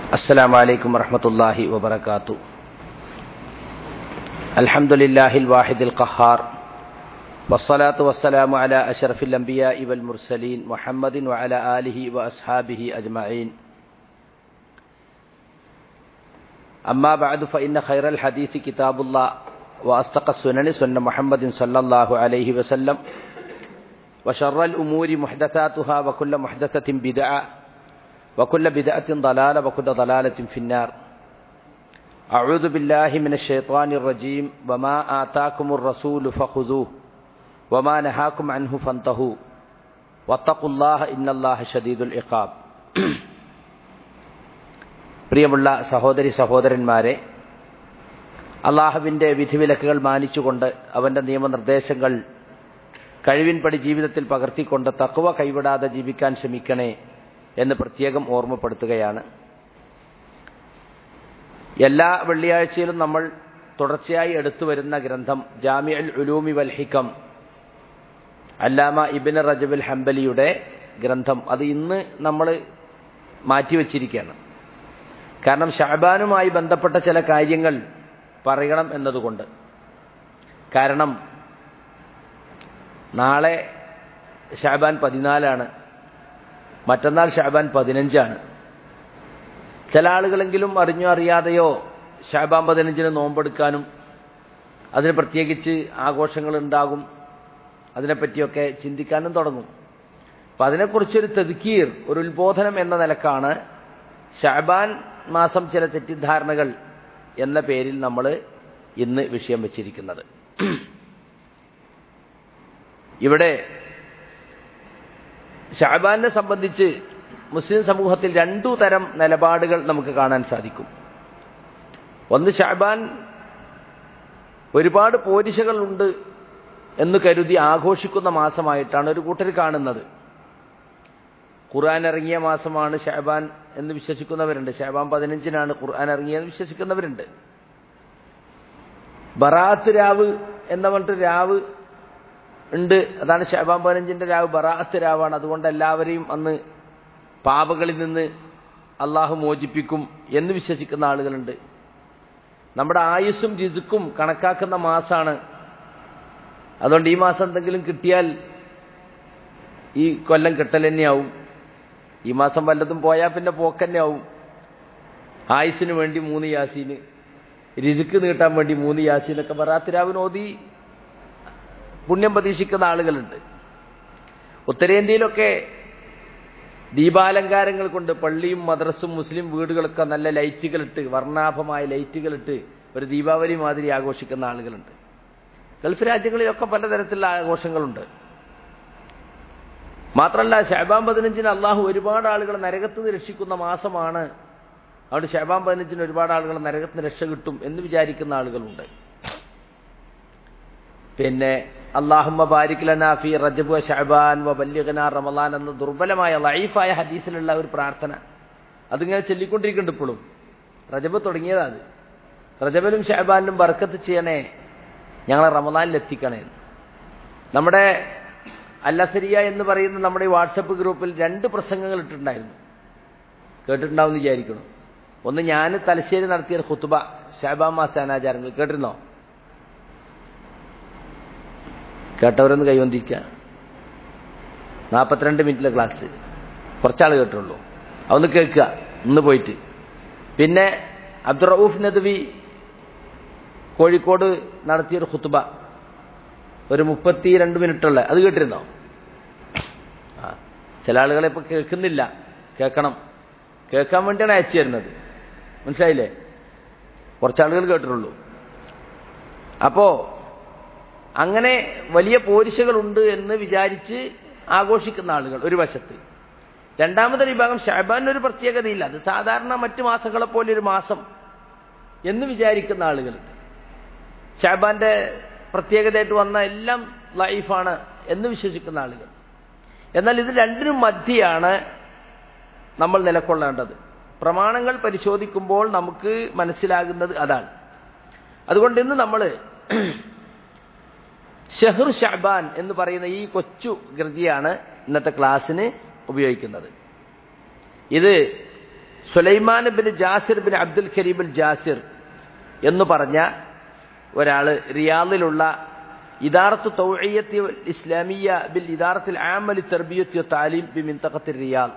السلام عليكم ورحمة الله وبركاته الحمد لله الواحد القهار والصلاة والسلام على أشرف الأنبياء والمرسلين محمد وعلى آله وأصحابه أجمعين أما بعد فإن خير الحديث كتاب الله وأصدق السنن سنة محمد صلى الله عليه وسلم وشر الأمور محدثاتها وكل محدثة بدعة وكل بدعة ضلالة وكل ضلالة في النار أعوذ بالله من الشيطان الرجيم وما آتاكم الرسول فخذوه وما نهاكم عنه فانتهوا واتقوا الله إن الله شديد العقاب പ്രിയമുള്ള സഹോദരി സഹോദരന്മാരെ അള്ളാഹുവിൻ്റെ വിധിവിലക്കുകൾ മാനിച്ചുകൊണ്ട് അവൻ്റെ നിയമനിർദ്ദേശങ്ങൾ കഴിവിൻപടി ജീവിതത്തിൽ പകർത്തിക്കൊണ്ട് തക്കുവ കൈവിടാതെ ജീവിക്കാൻ ശ്രമിക്കണേ എന്ന് പ്രത്യേകം ഓർമ്മപ്പെടുത്തുകയാണ് എല്ലാ വെള്ളിയാഴ്ചയിലും നമ്മൾ തുടർച്ചയായി എടുത്തു വരുന്ന ഗ്രന്ഥം ജാമി അൽ ഉലൂമി വൽ ഹിക്കം അല്ലാമ ഇബിൻ റജബുൽ ഹംബലിയുടെ ഗ്രന്ഥം അത് ഇന്ന് നമ്മൾ മാറ്റിവെച്ചിരിക്കുകയാണ് കാരണം ഷാബാനുമായി ബന്ധപ്പെട്ട ചില കാര്യങ്ങൾ പറയണം എന്നതുകൊണ്ട് കാരണം നാളെ ഷാബാൻ പതിനാലാണ് മറ്റന്നാൾ ഷാബാൻ പതിനഞ്ചാണ് ചില ആളുകളെങ്കിലും അറിഞ്ഞോ അറിയാതെയോ ഷാബാൻ പതിനഞ്ചിന് നോമ്പെടുക്കാനും അതിന് പ്രത്യേകിച്ച് ആഘോഷങ്ങൾ ഉണ്ടാകും അതിനെപ്പറ്റിയൊക്കെ ചിന്തിക്കാനും തുടങ്ങും അപ്പം അതിനെക്കുറിച്ചൊരു തെതുക്കീർ ഒരു ഉത്ബോധനം എന്ന നിലക്കാണ് ഷാബാൻ മാസം ചില തെറ്റിദ്ധാരണകൾ എന്ന പേരിൽ നമ്മൾ ഇന്ന് വിഷയം വച്ചിരിക്കുന്നത് ഇവിടെ ഷാബാനെ സംബന്ധിച്ച് മുസ്ലിം സമൂഹത്തിൽ രണ്ടു തരം നിലപാടുകൾ നമുക്ക് കാണാൻ സാധിക്കും ഒന്ന് ഷാബാൻ ഒരുപാട് പോരിശകളുണ്ട് എന്ന് കരുതി ആഘോഷിക്കുന്ന മാസമായിട്ടാണ് ഒരു കൂട്ടർ കാണുന്നത് ഖുർആൻ ഇറങ്ങിയ മാസമാണ് ഷാബാൻ എന്ന് വിശ്വസിക്കുന്നവരുണ്ട് ഷാബാൻ പതിനഞ്ചിനാണ് ഖുർആൻ ഇറങ്ങിയെന്ന് വിശ്വസിക്കുന്നവരുണ്ട് ബറാത്ത് രാവ് എന്ന പറഞ്ഞിട്ട് രാവ് ഉണ്ട് അതാണ് ഷാബാൻ പതിനഞ്ചിന്റെ രാവ് ബറാത്ത് രാവാണ് അതുകൊണ്ട് എല്ലാവരെയും അന്ന് പാപകളിൽ നിന്ന് അള്ളാഹു മോചിപ്പിക്കും എന്ന് വിശ്വസിക്കുന്ന ആളുകളുണ്ട് നമ്മുടെ ആയുസ്സും രിസുക്കും കണക്കാക്കുന്ന മാസമാണ് അതുകൊണ്ട് ഈ മാസം എന്തെങ്കിലും കിട്ടിയാൽ ഈ കൊല്ലം കിട്ടൽ തന്നെയാവും ഈ മാസം വല്ലതും പോയാൽ പിന്നെ പോക്കന്നെ ആവും ആയുസിന് വേണ്ടി മൂന്ന് യാസീന് രിസുക്ക് നീട്ടാൻ വേണ്ടി മൂന്ന് യാസീനൊക്കെ ബറാത്തിരാവിന് ഓതി പുണ്യം പ്രതീക്ഷിക്കുന്ന ആളുകളുണ്ട് ഉത്തരേന്ത്യയിലൊക്കെ ദീപാലങ്കാരങ്ങൾ കൊണ്ട് പള്ളിയും മദ്രസും മുസ്ലിം വീടുകളൊക്കെ നല്ല ലൈറ്റുകളിട്ട് വർണ്ണാഭമായ ലൈറ്റുകളിട്ട് ഒരു ദീപാവലി മാതിരി ആഘോഷിക്കുന്ന ആളുകളുണ്ട് ഗൾഫ് രാജ്യങ്ങളിലൊക്കെ പലതരത്തിലുള്ള ആഘോഷങ്ങളുണ്ട് മാത്രമല്ല ഷാബാൻ പതിനഞ്ചിന് അള്ളാഹു ഒരുപാട് ആളുകൾ നരകത്ത് നിന്ന് രക്ഷിക്കുന്ന മാസമാണ് അതുകൊണ്ട് ഷാബാൻ പതിനഞ്ചിന് ഒരുപാട് ആളുകൾ നരകത്തിന് രക്ഷ കിട്ടും എന്ന് വിചാരിക്കുന്ന ആളുകളുണ്ട് പിന്നെ അള്ളാഹുമ്മ ബാരിക്ലനാഫി റജബ് ഷഹബാൻ വ ബല്യഗന റമലാൻ എന്ന ദുർബലമായ ലൈഫായ ഹദീസിലുള്ള ഒരു പ്രാർത്ഥന അതിങ്ങനെ ചൊല്ലിക്കൊണ്ടിരിക്കുന്നുണ്ട് ഇപ്പോഴും റജബ് തുടങ്ങിയതാ അത് റജബിലും ഷഹബാനിലും ബർക്കത്ത് ചെയ്യണേ ഞങ്ങളെ റമലാനിൽ എത്തിക്കണേ നമ്മുടെ അല്ലസരിയ എന്ന് പറയുന്ന നമ്മുടെ ഈ വാട്സപ്പ് ഗ്രൂപ്പിൽ രണ്ട് പ്രസംഗങ്ങൾ ഇട്ടിട്ടുണ്ടായിരുന്നു കേട്ടിട്ടുണ്ടാവും വിചാരിക്കണം ഒന്ന് ഞാൻ തലശ്ശേരി നടത്തിയ ഖുത്തുബ ഷഹബാ മാസാനാചാരങ്ങൾ കേട്ടിരുന്നോ കേട്ടവരൊന്ന് കൈവന്തിരിക്കുക നാൽപ്പത്തിരണ്ട് മിനിറ്റിലെ ക്ലാസ് കുറച്ചാൾ കേട്ടുള്ളൂ അതൊന്ന് കേൾക്കുക ഇന്ന് പോയിട്ട് പിന്നെ അബ്ദുറൌഫ് നദ്വി കോഴിക്കോട് നടത്തിയൊരു ഖുത്തുബ ഒരു മുപ്പത്തി രണ്ട് മിനിറ്റുള്ള അത് കേട്ടിരുന്നോ ആ ചില ആളുകളെ ഇപ്പൊ കേൾക്കുന്നില്ല കേൾക്കണം കേൾക്കാൻ വേണ്ടിയാണ് അയച്ചു തരുന്നത് മനസ്സിലായില്ലേ കുറച്ചാളുകൾ കേട്ടിട്ടുള്ളൂ അപ്പോ അങ്ങനെ വലിയ പോരിശകളുണ്ട് എന്ന് വിചാരിച്ച് ആഘോഷിക്കുന്ന ആളുകൾ ഒരു വശത്ത് രണ്ടാമത്തെ വിഭാഗം ഷാബാൻ ഒരു പ്രത്യേകതയില്ല അത് സാധാരണ മറ്റു മാസങ്ങളെ പോലെ ഒരു മാസം എന്ന് വിചാരിക്കുന്ന ആളുകളുണ്ട് ഷാബാന്റെ പ്രത്യേകതയായിട്ട് വന്ന എല്ലാം ലൈഫാണ് എന്ന് വിശ്വസിക്കുന്ന ആളുകൾ എന്നാൽ ഇത് രണ്ടിനും മധ്യയാണ് നമ്മൾ നിലക്കൊള്ളേണ്ടത് പ്രമാണങ്ങൾ പരിശോധിക്കുമ്പോൾ നമുക്ക് മനസ്സിലാകുന്നത് അതാണ് അതുകൊണ്ട് ഇന്ന് നമ്മൾ ഷെഹ്റു ഷാബാൻ എന്ന് പറയുന്ന ഈ കൊച്ചു കൃതിയാണ് ഇന്നത്തെ ക്ലാസ്സിന് ഉപയോഗിക്കുന്നത് ഇത് Sulaiman bin Jasir bin Abdul Karim al Jasir എന്ന് പറഞ്ഞ ഒരാള് റിയാദിലുള്ള ഇദാറത്ത് തൗഇയ്യത്തി ഇസ്ലാമിയ ബിൽ ഇദാറത്തിൽ ആമലി തർബിയത്തി താലീം ബി മിന്തഖത്തിൽ റിയാദ്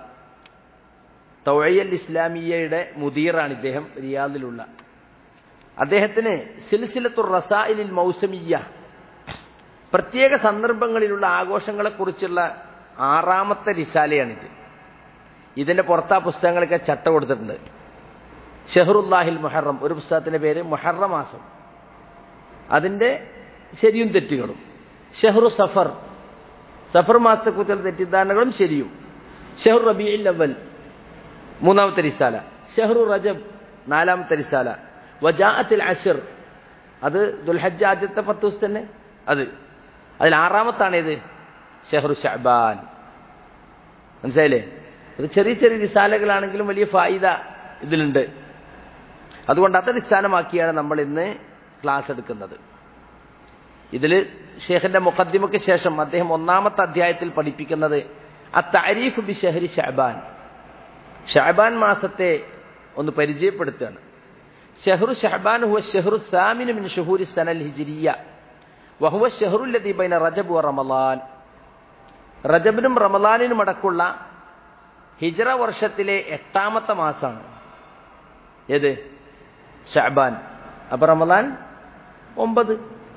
തൗഇയ്യൽ ഇസ്ലാമിയയുടെ മുദീറാണ് ഇദ്ദേഹം റിയാദിലുള്ള അദ്ദേഹത്തിന് സിൽസിലത്തുർ റസായിലിൽ മൗസമിയ പ്രത്യേക സന്ദർഭങ്ങളിലുള്ള ആഘോഷങ്ങളെക്കുറിച്ചുള്ള ആറാമത്തെ റിസാലയാണിത് ഇതിന്റെ പുറത്താ പുസ്തകങ്ങളൊക്കെ ചട്ട കൊടുത്തിട്ടുണ്ട് ഷെഹറുല്ലാഹിൽ മുഹറം ഒരു പുസ്തകത്തിന്റെ പേര് മുഹറ മാസം അതിന്റെ ശരിയും തെറ്റുകളും ഷെഹ്റു സഫർ സഫർ മാസത്തെക്കുറിച്ചുള്ള തെറ്റിദ്ധാരണകളും ശരിയും ഷെഹ്റു റബിയിൽ അവൽ മൂന്നാമത്തെ റിസാല ഷെഹ്റു റജബ് നാലാമത്തെ റിസാല വജാഅത്തിൽ അഷർ അത് ദുൽഹജ്ജ് ആദ്യത്തെ പത്ത് ദിവസം തന്നെ അത് അതിൽ ആറാമത്താണേത് ഷെഹ്റു ഷഹബാൻ മനസ്സിലായില്ലേ ഇത് ചെറിയ ചെറിയ റിസാലകളാണെങ്കിലും വലിയ ഫായിദ ഇതിലുണ്ട് അതുകൊണ്ട് അത് അടിസ്ഥാനമാക്കിയാണ് നമ്മൾ ഇന്ന് ക്ലാസ് എടുക്കുന്നത് ഇതിൽ ഷേഖിന്റെ മുഖദ്ദിമയ്ക്ക് ശേഷം അദ്ദേഹം ഒന്നാമത്തെ അധ്യായത്തിൽ പഠിപ്പിക്കുന്നത് ആ താരീഫ് ബി ഷെഹരി ഷഹബാൻ ഷഹബാൻ മാസത്തെ ഒന്ന് പരിചയപ്പെടുത്തുകയാണ് ഷെഹ്റു ഷഹബാൻ ഹുവ ഷെഹ്റു സാമിന് മിൻ ഷുഹൂരി സനൽ ഹിജിരിയ വഹുവ ഷെഹ്റുല്ലദീ ബൈന റജബ് വ റമലാൻ റജബിനും റമലാനിനും അടക്കുള്ള ഹിജ്റ വർഷത്തിലെ എട്ടാമത്തെ മാസമാണ് ഏത് ഷഹബാൻ അപ്പൊ റമലാൻ ഒമ്പത്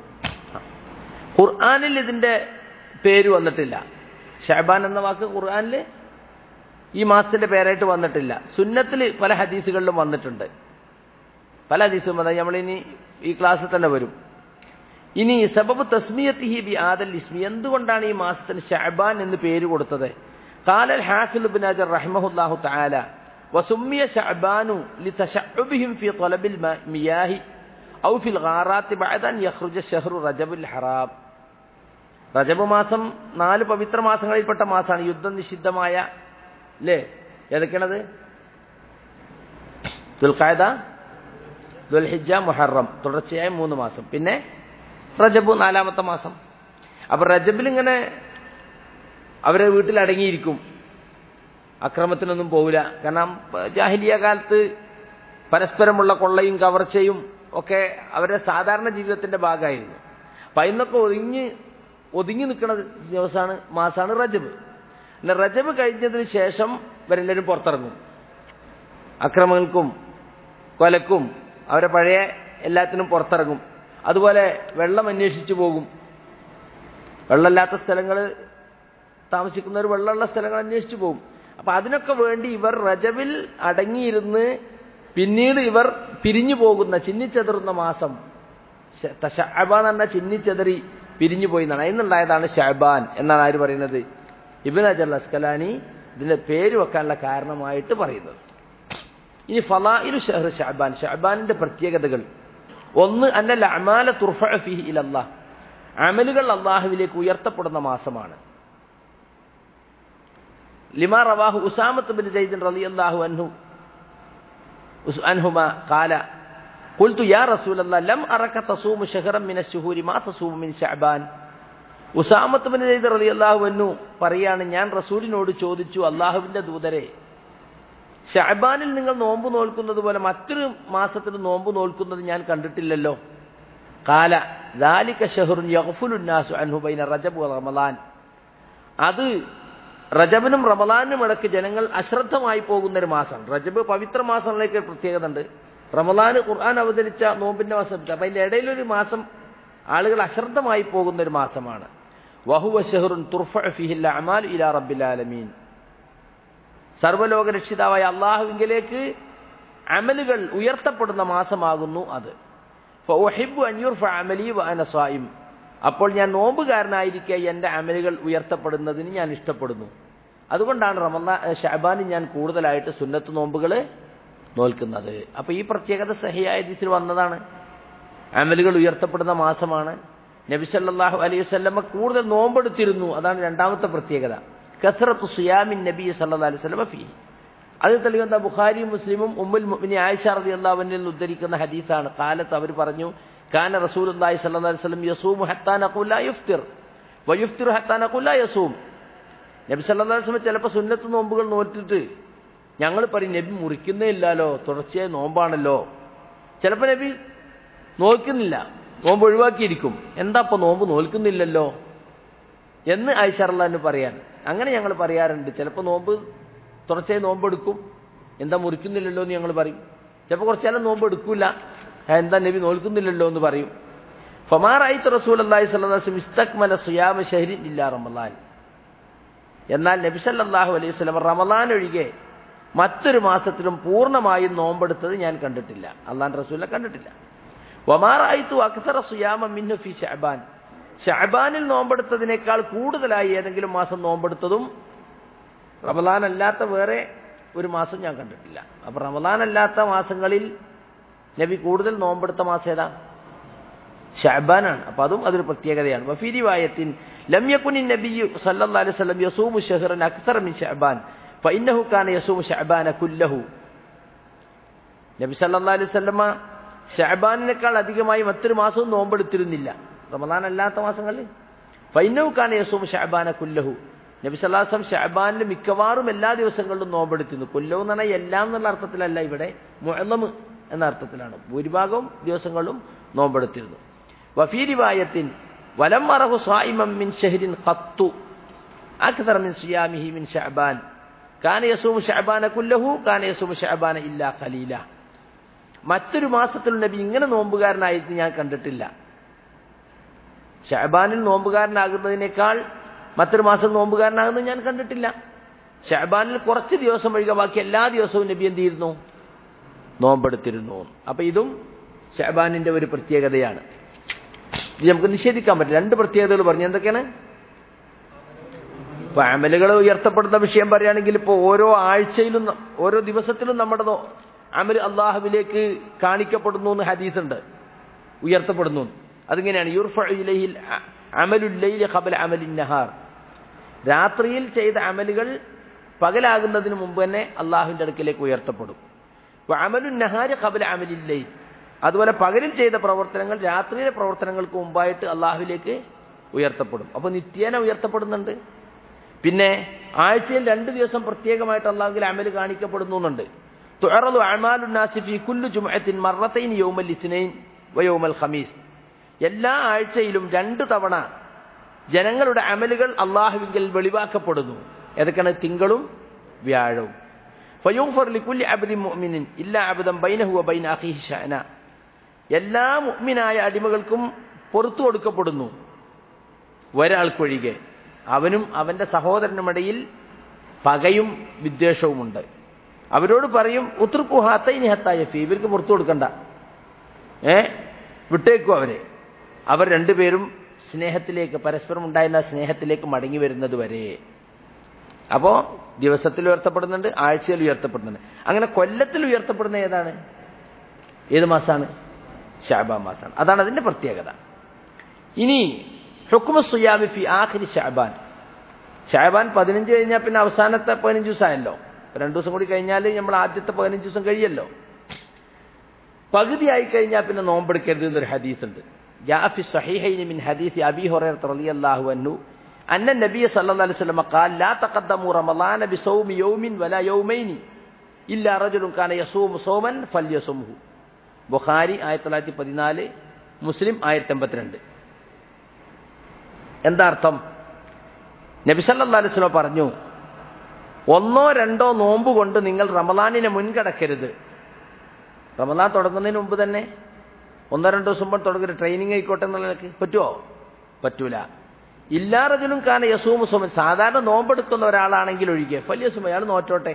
ഖുർആാനിൽ ഇതിന്റെ പേര് വന്നിട്ടില്ല ഷഹബാൻ എന്ന വാക്ക് ഖുർആാനിൽ ഈ മാസത്തിന്റെ പേരായിട്ട് വന്നിട്ടില്ല സുന്നത്തിൽ പല ഹദീസുകളിലും വന്നിട്ടുണ്ട് പല ഹദീസും വന്നാൽ നമ്മളിനി ഈ ക്ലാസ്സിൽ തന്നെ വരും ഇനി സബബ് തസ്മിയത്തിഹി ബി ആദൽ ഇസ്മി എന്തുകൊണ്ടാണ് ഈ മാസത്തിന് ഷഹബാൻ എന്ന് പേര് കൊടുത്തത് കാലൽ ഹാഫിൽ ബിൻ അജർ റഹ്മഹുല്ലാഹു തആല وسمي شعبان لتشعبهم في طلب المياه أو في الغارات بعد أن يخرج شهر رجب الحرام റജബ് മാസം നാല് പവിത്ര മാസങ്ങളിൽപ്പെട്ട മാസമാണ് യുദ്ധം നിഷിദ്ധമായ അല്ലേ ഏതൊക്കെയാണത് ദുൽഖായദ ദുൽഹിജ മുഹറം തുടർച്ചയായ മൂന്ന് മാസം പിന്നെ റജബ് നാലാമത്തെ മാസം അപ്പൊ റജബിൽ ഇങ്ങനെ അവരെ വീട്ടിൽ അടങ്ങിയിരിക്കും അക്രമത്തിനൊന്നും പോവില്ല കാരണം ജാഹിലിയ കാലത്ത് പരസ്പരമുള്ള കൊള്ളയും കവർച്ചയും ഒക്കെ അവരുടെ സാധാരണ ജീവിതത്തിന്റെ ഭാഗമായിരുന്നു അപ്പൊ അതിന്നൊക്കെ ഒതുങ്ങി ഒതുങ്ങി നിൽക്കുന്ന ദിവസമാണ് മാസമാണ് റജബ് പിന്നെ റജബ് കഴിഞ്ഞതിന് ശേഷം ഇവരെല്ലാവരും പുറത്തിറങ്ങും അക്രമങ്ങൾക്കും കൊലക്കും അവരെ പഴയ എല്ലാത്തിനും പുറത്തിറങ്ങും അതുപോലെ വെള്ളം അന്വേഷിച്ചു പോകും വെള്ളമില്ലാത്ത സ്ഥലങ്ങൾ താമസിക്കുന്നവർ വെള്ളമുള്ള സ്ഥലങ്ങൾ അന്വേഷിച്ചു പോകും അപ്പൊ അതിനൊക്കെ വേണ്ടി ഇവർ റജബിൽ അടങ്ങിയിരുന്ന് പിന്നീട് ഇവർ പിരിഞ്ഞു പോകുന്ന ചിന്നിച്ചെതറുന്ന മാസം ഷഹബാൻ എന്ന ചിന്നിച്ചെതറി പിരിഞ്ഞു പോയി എന്നാണ് അതിനുണ്ടായതാണ് ഷഹബാൻ എന്നാണ് ആര് പറയുന്നത് ഇബിൻ അജർ അസ്കലാനി ഇതിന്റെ പേര് വെക്കാനുള്ള കാരണമായിട്ട് പറയുന്നത് ഇനി ഫലായിലു ഷഹർ ഷഹബാൻ ഷഹബാനിന്റെ പ്രത്യേകതകൾ ഒന്ന് അന്നൽ അമാല തുർഫ ഫിഹി ഇലല്ലാഹ് അമലുകൾ അള്ളാഹുവിലേക്ക് ഉയർത്തപ്പെടുന്ന മാസമാണ് ലിമാ റവാഹു ഉസാമത്ത് ബിൻ സൈദിൻ റളിയല്ലാഹു അൻഹു അൻഹുമ ഖാല قلت يا رسول الله لم أرك تصوم شهرا من الشهور ما تصوم من شعبان ഉസാമത്ത് ബിൻ സൈദ് റളിയല്ലാഹു അൻഹു പറയാണ് ഞാൻ റസൂലിനോട് ചോദിച്ചു അള്ളാഹുവിന്റെ ദൂതരെ ഷഅബാനിൽ നിങ്ങൾ നോമ്പ് നോൽക്കുന്നത് പോലെ മറ്റൊരു മാസത്തിൽ നോമ്പ് നോൽക്കുന്നത് ഞാൻ കണ്ടിട്ടില്ലല്ലോ കാല ദാലിക ഷഹറുൻ യഗ്ഫുലുന്നാസു അൻഹു ബൈന റജബ് വ റമളാൻ അത് റജബിനും റമലാനും ഇടയ്ക്ക് ജനങ്ങൾ അശ്രദ്ധമായി പോകുന്ന ഒരു മാസമാണ് റജബ് പവിത്ര മാസങ്ങളിലേക്ക് പ്രത്യേകത ഉണ്ട് റമലാന് ഖുർആൻ അവതരിച്ച നോമ്പിന്റെ മാസം അപ്പൊ അതിന്റെ ഇടയിലൊരു മാസം ആളുകൾ അശ്രദ്ധമായി പോകുന്ന ഒരു മാസമാണ് വഹുവ ഷഹറുൻ തുർഫ ഫിഹിൽ അമാൽ ഇലാ റബ്ബിൽ ആലമീൻ സർവ്വലോക രക്ഷിതാവായ അള്ളാഹുവിങ്കിലേക്ക് അമലുകൾ ഉയർത്തപ്പെടുന്ന മാസമാകുന്നു അത് അമലി സ്വായും അപ്പോൾ ഞാൻ നോമ്പുകാരനായിരിക്കെ എൻ്റെ അമലുകൾ ഉയർത്തപ്പെടുന്നതിന് ഞാൻ ഇഷ്ടപ്പെടുന്നു അതുകൊണ്ടാണ് റമദാ ഷഹബാനിൽ ഞാൻ കൂടുതലായിട്ട് സുന്നത്ത് നോമ്പുകൾ നോൽക്കുന്നത് അപ്പൊ ഈ പ്രത്യേകത സഹിയായ ദിസിൽ വന്നതാണ് അമലുകൾ ഉയർത്തപ്പെടുന്ന മാസമാണ് നബി സല്ലല്ലാഹു അലൈഹി വസല്ലമ കൂടുതൽ നോമ്പെടുത്തിരുന്നു അതാണ് രണ്ടാമത്തെ പ്രത്യേകത കസറത്ത് സുയാമിൻ നബി സല്ലല്ലാഹു അലൈഹി വസല്ലമ ഫീ അത് തെളിവെന്താ ബുഖാരിയും മുസ്ലിമും ഉമ്മുൽ മുഅ്മിനി ആയിഷ റളിയല്ലാഹു അൻഹയിൽ നിന്ന് ഉദ്ധരിക്കുന്ന ഹദീസാണ് കാലത്ത് അവർ പറഞ്ഞു കാന റസൂലുള്ളാഹി സ്വല്ലല്ലാഹു അലൈഹി വസല്ലം യസൂമു ഹത്താ നഖുൽ ലാ യുഫ്തിർ വയുഫ്തിറു ഹത്താ നഖുൽ ലാ യസൂം നബി സല്ലല്ലാഹു അലൈഹി വസല്ലം ചിലപ്പോൾ സുന്നത്ത് നോമ്പുകൾ നോറ്റിട്ട് ഞങ്ങൾ പറയും നബി മുറിക്കുന്നേ ഇല്ലല്ലോ തുടർച്ചയായി നോമ്പാണല്ലോ ചിലപ്പോൾ നബി നോക്കുന്നില്ല നോമ്പ് ഒഴിവാക്കിയിരിക്കും എന്താ ഇപ്പൊ നോമ്പ് നോൽക്കുന്നില്ലല്ലോ എന്ന് ആയിഷറല്ലാന്ന് പറയാൻ അങ്ങനെ ഞങ്ങൾ പറയാറുണ്ട് ചിലപ്പോൾ നോമ്പ് തുടർച്ചയായി നോമ്പെടുക്കും എന്താ മുറിക്കുന്നില്ലല്ലോ എന്ന് ഞങ്ങൾ പറയും ചിലപ്പോൾ കുറച്ചാലും നോമ്പ് എടുക്കൂല എന്താ നബി നോൽക്കുന്നില്ലല്ലോ എന്ന് പറയും ഫമാറായിത്ത് റസൂൽ അള്ളാഹി സ്വലാസ്ലം ഇസ്തക്മല സുയാമ ഷഹരി ഇല്ല റമലാൻ എന്നാൽ നബി സല്ലല്ലാഹു അലൈഹി സ്വലം റമലാൻ ഒഴികെ മറ്റൊരു മാസത്തിലും പൂർണ്ണമായും നോമ്പെടുത്തത് ഞാൻ കണ്ടിട്ടില്ല അള്ളാൻ റസൂലിനെ കണ്ടിട്ടില്ല വമാറായിത്തു അക്സറ സുയാമ മിന്നു ഫി ഷഅബാൻ ഷഅബാനിൽ നോമ്പെടുത്തതിനേക്കാൾ കൂടുതലായി ഏതെങ്കിലും മാസം നോമ്പെടുത്തതും റമലാൻ അല്ലാത്ത വേറെ ഒരു മാസം ഞാൻ കണ്ടിട്ടില്ല അപ്പൊ റമലാൻ അല്ലാത്ത മാസങ്ങളിൽ നബി കൂടുതൽ നോമ്പെടുത്ത മാസം ഏതാ ഷഅബാനാണ് അപ്പൊ അതും അതൊരു പ്രത്യേകതയാണ് വഫീരി വായത്തിൻ ലം യകുനി നബിയു സല്ലല്ലാഹു അലൈഹി വസല്ലം യസൂമു ഷഹ്റൻ അക്സറ മിൻ ഷഅബാൻ ഫഇന്നഹു കാന യസൂമു ഷഅബാന കുല്ലഹു നബി സല്ലല്ലാഹു അലൈഹി വസല്ലമ ഷഅബാനിനേക്കാൾ അധികമായി മറ്റൊരു മാസവും നോമ്പെടുത്തിരുന്നില്ല റമദാൻ അല്ലാത്ത മാസങ്ങളിൽ ഫൈനഹു കാന യസൂമു ഷഅബാന കുല്ലഹു നബി സല്ലല്ലാഹു അലൈഹി വസല്ലം ഷഅബാനിൽ മിക്കവാറും എല്ലാ ദിവസങ്ങളിലും നോമ്പെടുത്തിരുന്നു കൊല്ലവും എന്ന് പറഞ്ഞാൽ എല്ലാം എന്നുള്ള അർത്ഥത്തിലല്ല ഇവിടെ മുഅല്ലമ് എന്ന അർത്ഥത്തിലാണ് ഭൂരിഭാഗവും ദിവസങ്ങളിലും നോമ്പെടുത്തിരുന്നു വഫീ റിവായത്തിൻ വലം മറഹു സായിമം മിൻ ഷഹരിൻ ഖത്തു അക്തർ മിൻ സിയാമിഹി മിൻ ഷഅബാൻ കാന യസൂമു ഷഅബാന കുല്ലഹു കാന യസൂമു ഷഅബാന ഇല്ലാ ഖലീല മറ്റൊരു മാസത്തിൽ നബി ഇങ്ങനെ നോമ്പുകാരനായിട്ട് ഞാൻ കണ്ടിട്ടില്ല ഷഹബാനിൽ നോമ്പുകാരനാകുന്നതിനേക്കാൾ മറ്റൊരു മാസം നോമ്പുകാരനാകുന്നത് ഞാൻ കണ്ടിട്ടില്ല ഷഹബാനിൽ കുറച്ച് ദിവസം ഒഴികെ ബാക്കി എല്ലാ ദിവസവും നബി എന്ത് ചെയ്യുന്നു നോമ്പെടുത്തിരുന്നു അപ്പൊ ഇതും ഷഹബാനിന്റെ ഒരു പ്രത്യേകതയാണ് ഇത് നമുക്ക് നിഷേധിക്കാൻ പറ്റില്ല രണ്ട് പ്രത്യേകതകൾ പറഞ്ഞു എന്തൊക്കെയാണ് ഇപ്പൊ അമലുകൾ ഉയർത്തപ്പെടുന്ന വിഷയം പറയുകയാണെങ്കിൽ ഇപ്പോൾ ഓരോ ആഴ്ചയിലും ഓരോ ദിവസത്തിലും നമ്മുടെ അമൽ അള്ളാഹുവിലേക്ക് കാണിക്കപ്പെടുന്നു എന്ന് ഹദീസുണ്ട് ഉയർത്തപ്പെടുന്നു അതിങ്ങനെയാണ് യുർഫിൽ അമലുല്ലൈല് ഖബൽ അമലിൻ നഹാർ രാത്രിയിൽ ചെയ്ത അമലുകൾ പകലാകുന്നതിന് മുമ്പ് തന്നെ അള്ളാഹുവിന്റെ അടുക്കിലേക്ക് ഉയർത്തപ്പെടും അമലുൻ നഹാര് ഖബൽ അമലില്ലൈൽ അതുപോലെ പകലിൽ ചെയ്ത പ്രവർത്തനങ്ങൾ രാത്രിയിലെ പ്രവർത്തനങ്ങൾക്ക് മുമ്പായിട്ട് അള്ളാഹുവിലേക്ക് ഉയർത്തപ്പെടും അപ്പോൾ നിത്യേന ഉയർത്തപ്പെടുന്നുണ്ട് പിന്നെ ആഴ്ചയിൽ രണ്ട് ദിവസം പ്രത്യേകമായിട്ട് അള്ളാഹുവിൽ അമൽ കാണിക്കപ്പെടുന്നുണ്ട് തുറന്നു അമാലുന്നാസിഫി കുല്ലു ജുമഅത്തിൻ മറത്തൈൻ യൗമൽ ഇസ്നൈൻ വയൗമൽ ഖമീസ് എല്ലാ ആഴ്ചയിലും രണ്ട് തവണ ജനങ്ങളുടെ അമലുകൾ അള്ളാഹുവിങ്കൽ വെളിവാക്കപ്പെടുന്നു ഏതൊക്കെയാണ് തിങ്കളും വ്യാഴവും ഫയൂഫർ ലിക്കുല്ലി അബ്ദി മുഅ്മിനിൻ ഇല്ല അബ്ദൻ ബൈനഹു വ ബൈന അഖീഹി ശഅന എല്ലാ മുഅ്മിനായ അടിമകൾക്കും പുറത്തു കൊടുക്കപ്പെടുന്നു ഒരാൾക്കൊഴികെ അവനും അവന്റെ സഹോദരനുമിടയിൽ പകയും വിദ്വേഷവുമുണ്ട് അവരോട് പറയും ഉത്തർക്കുഹാത്തൈനി ഹത്തായഫി ഇവർക്ക് പുറത്തു കൊടുക്കണ്ട ഏ വിട്ടേക്കും അവരെ അവർ രണ്ടുപേരും സ്നേഹത്തിലേക്ക് പരസ്പരം ഉണ്ടായിരുന്ന സ്നേഹത്തിലേക്ക് മടങ്ങി വരുന്നത് വരെ അപ്പോ ദിവസത്തിൽ ഉയർത്തപ്പെടുന്നുണ്ട് ആഴ്ചയിൽ ഉയർത്തപ്പെടുന്നുണ്ട് അങ്ങനെ കൊല്ലത്തിൽ ഉയർത്തപ്പെടുന്ന ഏതാണ് ഏത് മാസമാണ് ഷാബാൻ മാസമാണ് അതാണ് അതിന്റെ പ്രത്യേകത ഇനി ഹുക്കുമ സുയാബി ഫി ആഖിരി ഷാബാൻ ഷാബാൻ പതിനഞ്ച് കഴിഞ്ഞാൽ പിന്നെ അവസാനത്തെ പതിനഞ്ച് ദിവസമായല്ലോ രണ്ടു ദിവസം കൂടി കഴിഞ്ഞാൽ നമ്മൾ ആദ്യത്തെ പതിനഞ്ച് ദിവസം കഴിയല്ലോ പകുതിയായി കഴിഞ്ഞാൽ പിന്നെ നോമ്പെടുക്കരുത് എന്നൊരു ഹദീസ് ഉണ്ട് ജാഫി സഹീഹൈനി മിൻ ഹദീസ് അബി ഹുറൈറ റളിയല്ലാഹു അൻഹു അന്ന നബി സല്ലല്ലാഹു അലൈഹി വസല്ലം ഖാൽ ലാ തഖദ്ദമു റമളാന ബിസൗമി യൗമിൻ വലാ യൗമൈനി ഇല്ലാ റജുലുൻ കാന യസൂമു സൗമൻ ഫൽയസുംഹു ബുഖാരി 1914 മുസ്ലിം 1082 എന്താ അർത്ഥം നബി സല്ലല്ലാഹു അലൈഹി വസല്ലം പറഞ്ഞു ഒന്നോ രണ്ടോ നോമ്പ് കൊണ്ട് നിങ്ങൾ റമലാനിനെ മുൻകടക്കരുത് റമലാൻ തുടങ്ങുന്നതിന് മുമ്പ് തന്നെ ഒന്നോ രണ്ടോ ദിവസം മുമ്പ് തുടങ്ങരുത് ട്രെയിനിങ് ആയിക്കോട്ടെ എന്നുള്ളതൊക്കെ പറ്റുമോ പറ്റൂല ഇല്ലാറജുലും കാന യസൂമു സുമൻ സാധാരണ നോമ്പെടുക്കുന്ന ഒരാളാണെങ്കിൽ ഒഴികെ ഫല്യസുമ അയാൾ നോറ്റോട്ടെ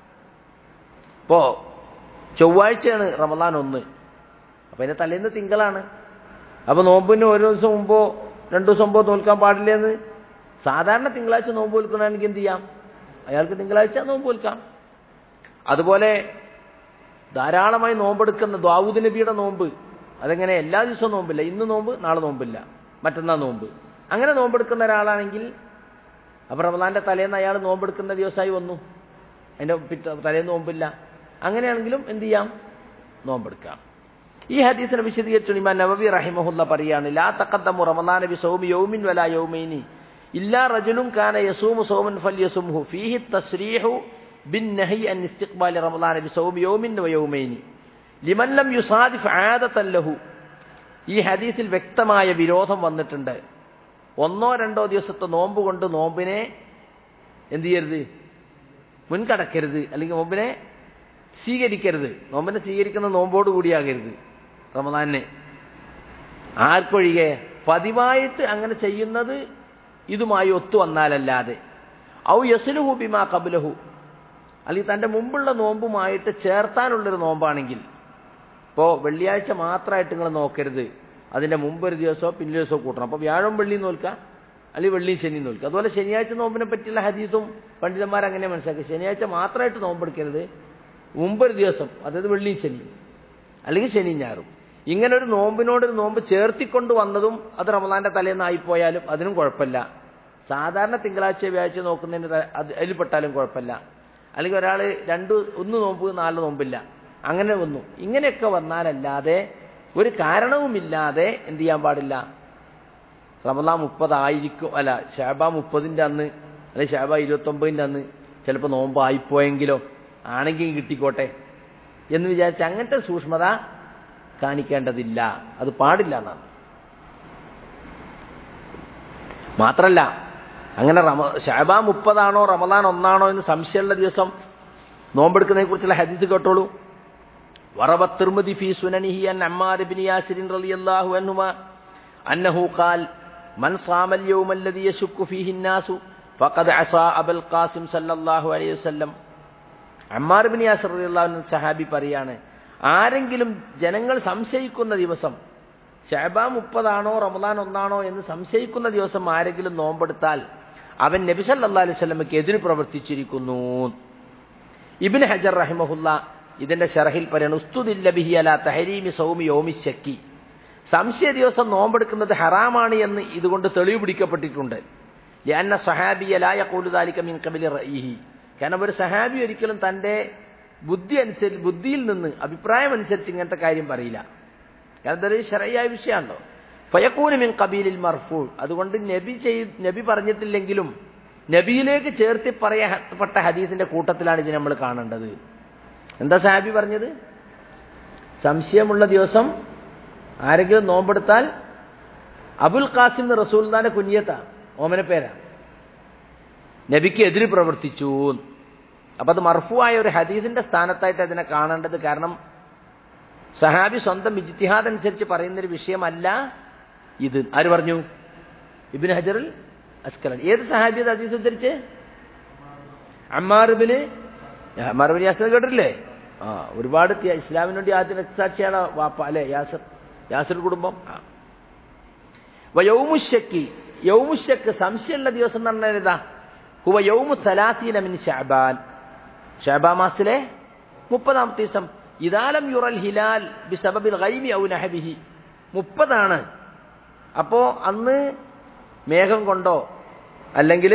ഇപ്പോ ചൊവ്വാഴ്ചയാണ് റമലാൻ ഒന്ന് അപ്പൊ അതിന്റെ തലേന്ന് തിങ്കളാണ് അപ്പൊ നോമ്പിന് ഒരു ദിവസം മുമ്പോ രണ്ടു ദിവസം മുമ്പോ നോൽക്കാൻ പാടില്ലെന്ന് സാധാരണ തിങ്കളാഴ്ച നോമ്പ് നോൽക്കണമെങ്കിൽ എന്ത് ചെയ്യാം അയാൾക്ക് തിങ്കളാഴ്ച നോമ്പ് നോൽക്കാം അതുപോലെ ധാരാളമായി നോമ്പെടുക്കുന്ന ദ്വാവൂദ് നബിയുടെ നോമ്പ് അതെങ്ങനെ എല്ലാ ദിവസവും നോമ്പില്ല ഇന്ന് നോമ്പ് നാളെ നോമ്പില്ല മറ്റന്നാൾ നോമ്പ് അങ്ങനെ നോമ്പെടുക്കുന്ന ഒരാളാണെങ്കിൽ അപ്പൊ റമദാന്റെ തലേന്ന് അയാൾ നോമ്പെടുക്കുന്ന ദിവസമായി വന്നു അതിന്റെ പിറ്റ തലേന്ന് നോമ്പില്ല അങ്ങനെയാണെങ്കിലും എന്ത് ചെയ്യാം നോമ്പെടുക്കാം ഈ ഹദീസിനെ വിശദീകരിച്ചു ഇമാൻ നവവി റഹിമഹുല്ല പറയാണ് ലാ തഖദ്ദമു റമദാന ബി സൗമി യൗമിൻ വലാ യൗമൈനി ഇല്ലാ റജുലുൻ കാന യസൂമു സൗമൻ ഫൽയസുംഹു ഫീഹി തസ്രീഹു ബിൻ നഹി അൻ ഇസ്തിഖ്ബാലി റമദാൻ ബി സൗമി യൗമിൻ വ യൗമൈനി ലിമൻ ലം യുസാദിഫ് ആദത്തൻ ലഹു ഈ ഹദീസിൽ വ്യക്തമായ വിരോധം വന്നിട്ടുണ്ട് ഒന്നോ രണ്ടോ ദിവസത്തെ നോമ്പ് കൊണ്ട് നോമ്പിനെ എന്ത് ചെയ്യരുത് മുൻകടക്കരുത് അല്ലെങ്കിൽ നോമ്പിനെ സ്വീകരിക്കരുത് നോമ്പിനെ സ്വീകരിക്കുന്ന നോമ്പോട് കൂടിയാകരുത് റമദാനെ ആർക്കൊഴികെ പതിവായിട്ട് അങ്ങനെ ചെയ്യുന്നത് ഇതുമായി ഒത്തു വന്നാലല്ലാതെ ഔ യസുലുഹു ബിമാ കബുലഹു അല്ലെങ്കിൽ തൻ്റെ മുമ്പുള്ള നോമ്പുമായിട്ട് ചേർത്താനുള്ളൊരു നോമ്പാണെങ്കിൽ ഇപ്പോൾ വെള്ളിയാഴ്ച മാത്രമായിട്ട് നിങ്ങൾ നോക്കരുത് അതിൻ്റെ മുമ്പ് ഒരു ദിവസമോ പിന്നിൽ ദിവസമോ കൂട്ടണം അപ്പോൾ വ്യാഴം വെള്ളിയും നോൽക്കുക അല്ലെങ്കിൽ വെള്ളിയും ശനിയും നോൽക്കുക അതുപോലെ ശനിയാഴ്ച നോമ്പിനെ പറ്റിയുള്ള ഹദീസും പണ്ഡിതന്മാർ അങ്ങനെ മനസ്സിലാക്കി ശനിയാഴ്ച മാത്രമായിട്ട് നോമ്പെടുക്കരുത് മുമ്പൊരു ദിവസം അതായത് വെള്ളിയും ശനിയും അല്ലെങ്കിൽ ശനിയും ഞായറും ഇങ്ങനെ ഒരു നോമ്പിനോടൊരു നോമ്പ് ചേർത്തിക്കൊണ്ട് വന്നതും അത് റമദാന്റെ തലേന്നായിപ്പോയാലും അതിനും കുഴപ്പമില്ല സാധാരണ തിങ്കളാഴ്ച വ്യാഴ്ച നോക്കുന്നതിന് ത- അത് അതിൽപ്പെട്ടാലും കുഴപ്പമില്ല അല്ലെങ്കിൽ ഒരാൾ രണ്ട് ഒന്ന് നോമ്പ് നാല് നോമ്പില്ല അങ്ങനെ വന്നു ഇങ്ങനെയൊക്കെ വന്നാലല്ലാതെ ഒരു കാരണവുമില്ലാതെ എന്ത് ചെയ്യാൻ പാടില്ല റമദാൻ മുപ്പതായിരിക്കും അല്ല ഷാബ മുപ്പതിൻ്റെ അന്ന് അല്ലെങ്കിൽ ഷാബ ഇരുപത്തൊമ്പതിൻ്റെ അന്ന് ചിലപ്പോൾ നോമ്പായിപ്പോയെങ്കിലോ ആണെങ്കിൽ കിട്ടിക്കോട്ടെ എന്ന് വിചാരിച്ച് അങ്ങനത്തെ സൂക്ഷ്മത കാണിക്കേണ്ടതില്ല അത് പാടില്ല എന്നാണ് മാത്രല്ല അങ്ങനെ റമ ഷാബ മുപ്പതാണോ റമദാൻ ഒന്നാണോ എന്ന് സംശയമുള്ള ദിവസം നോമ്പെടുക്കുന്നതിനെ കുറിച്ചുള്ള ഹദീസ് കേട്ടോളൂ وروى الترمذي في سننه أن عمار بن ياسر رضي الله عنهما أنه قال من صام اليوم الذي يشك فيه الناس فقد عصى أبا القاسم صلى الله عليه وسلم അമ്മാർ ബിൻ യാസർ റളിയല്ലാഹു സഹാബി പറയാണ് ആരെങ്കിലും ജനങ്ങൾ സംശയിക്കുന്ന ദിവസം ഷഹബ മുപ്പതാണോ റമദാൻ ഒന്നാണോ എന്ന് സംശയിക്കുന്ന ദിവസം ആരെങ്കിലും നോമ്പെടുത്താൽ അവൻ നബി സല്ലല്ലാഹു അലൈഹി വസല്ലമയ്ക്ക് എതിര് പ്രവർത്തിച്ചിരിക്കുന്നു ഇബ്നു ഹജർ റഹിമഹുല്ല ഇതിന്റെ ഷറഹിൽ പറയാണ് ഉസ്തുദില്ല ബിഹി അല തഹരീമി സൗമി യോമി ശക്കി സംശയ ദിവസം നോമ്പെടുക്കുന്നത് ഹറാമാണ് എന്ന് ഇതുകൊണ്ട് തെളിവ് പിടിക്കപ്പെട്ടിട്ടുണ്ട് ലിഅന്ന സഹാബിയ ലാ യഖൂലു ദാലിക മിൻ ഖബലി റഈഹി കാരണം ഒരു സഹാബി ഒരിക്കലും തന്റെ ബുദ്ധി അനുസരിച്ച് ബുദ്ധിയിൽ നിന്ന് അഭിപ്രായം അനുസരിച്ച് ഇങ്ങനത്തെ കാര്യം പറയില്ല കാരണം ഇതൊരു ശരയായ വിഷയമാണല്ലോ ഫയക്കൂന് മിൻ കബീലിൽ മർഫൂ അതുകൊണ്ട് നബി ചെയ് നബി പറഞ്ഞിട്ടില്ലെങ്കിലും നബിയിലേക്ക് ചേർത്തി പറയപ്പെട്ട ഹദീസിന്റെ കൂട്ടത്തിലാണ് ഇത് നമ്മൾ കാണേണ്ടത് എന്താ സാബി പറഞ്ഞത് സംശയമുള്ള ദിവസം ആരെങ്കിലും നോമ്പെടുത്താൽ അബുൽ ഖാസിം എന്ന് റസൂൽദാന്റെ കുഞ്ഞിയത്ത ഓമന പേരാ നബിക്ക് എതിര് പ്രവർത്തിച്ചു അപ്പൊ അത് മർഫുവായ ഒരു ഹദീസിന്റെ സ്ഥാനത്തായിട്ട് അതിനെ കാണേണ്ടത് കാരണം സഹാബി സ്വന്തം ഇജ്തിഹാദ് അനുസരിച്ച് പറയുന്നൊരു വിഷയമല്ല ഇത് ആര് പറഞ്ഞു ഇബിൻ ഹജറിൽ അസ്കലൻ ഏത് സഹാബി അത് ഹദീസ് ഉദ്ധരിച്ച് അമ്മാറുബിന് അമ്മാറുബിൻ യാസർ കേട്ടിട്ടില്ലേ ആ ഒരുപാട് ത്യ- ഇസ്ലാമിന് വേണ്ടി ആദ്യ രക്തസാക്ഷിയാണ് വാപ്പ അല്ലെ യാസർ യാസർ കുടുംബം ആ വയൗമുശക്ക് യൗമുശക്ക് സംശയമുള്ള ദിവസം എന്ന് പറഞ്ഞാൽ ഇതാ ഹുവ യൗമു സലാസീന മിൻ ഷഅബാൻ ഷഅബാൻ മാസത്തിലെ മുപ്പതാമത്തെ ദിവസം ഇദാലം യുറൽ ഹിലാൽ ബിസബബിൽ ഗൈമി ഔ നഹബിഹി മുപ്പതാണ് അപ്പോ അന്ന് മേഘം കൊണ്ടോ അല്ലെങ്കിൽ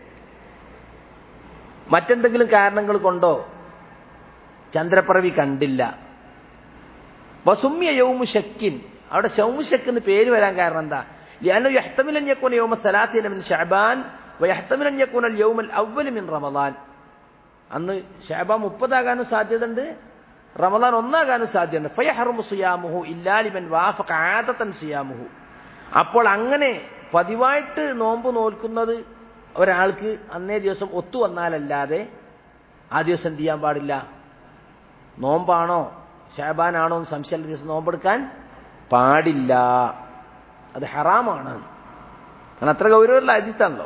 മറ്റെന്തെങ്കിലും കാരണങ്ങൾ കൊണ്ടോ ചന്ദ്രപ്പിറവി കണ്ടില്ല വസുമ്യ യൗമു ഷക്കിൻ അവിടെ ശൗമുഷക്ക് എന്ന് പേര് വരാൻ കാരണം എന്താ لأنه يحتمل أن يكون يوم الثلاثين من شعبان ويحتمل أن يكون اليوم الأول من رمضان അന്ന് ഷാബാൻ മുപ്പതാകാനും സാധ്യതയുണ്ട് റമദാൻ ഒന്നാകാനും സാധ്യതയുണ്ട് ഫയഹറുമു സിയാമുഹു ഇല്ലാലിമൻ വാഫഖ ആദത്തൻ സിയാമുഹു അപ്പോൾ അങ്ങനെ പതിവായിട്ട് നോമ്പ് നോൽക്കുന്നത് ഒരാൾക്ക് അന്നേ ദിവസം ഒത്തു വന്നാലല്ലാതെ ആ ദിവസം എന്ത് ചെയ്യാൻ പാടില്ല നോമ്പാണോ ഷാബാനാണോ എന്ന് സംശയമുള്ള ദിവസം നോമ്പെടുക്കാൻ പാടില്ല അത് ഹറാമാണ് കാരണം അത്ര ഗൗരവമുള്ള അജിത്താണല്ലോ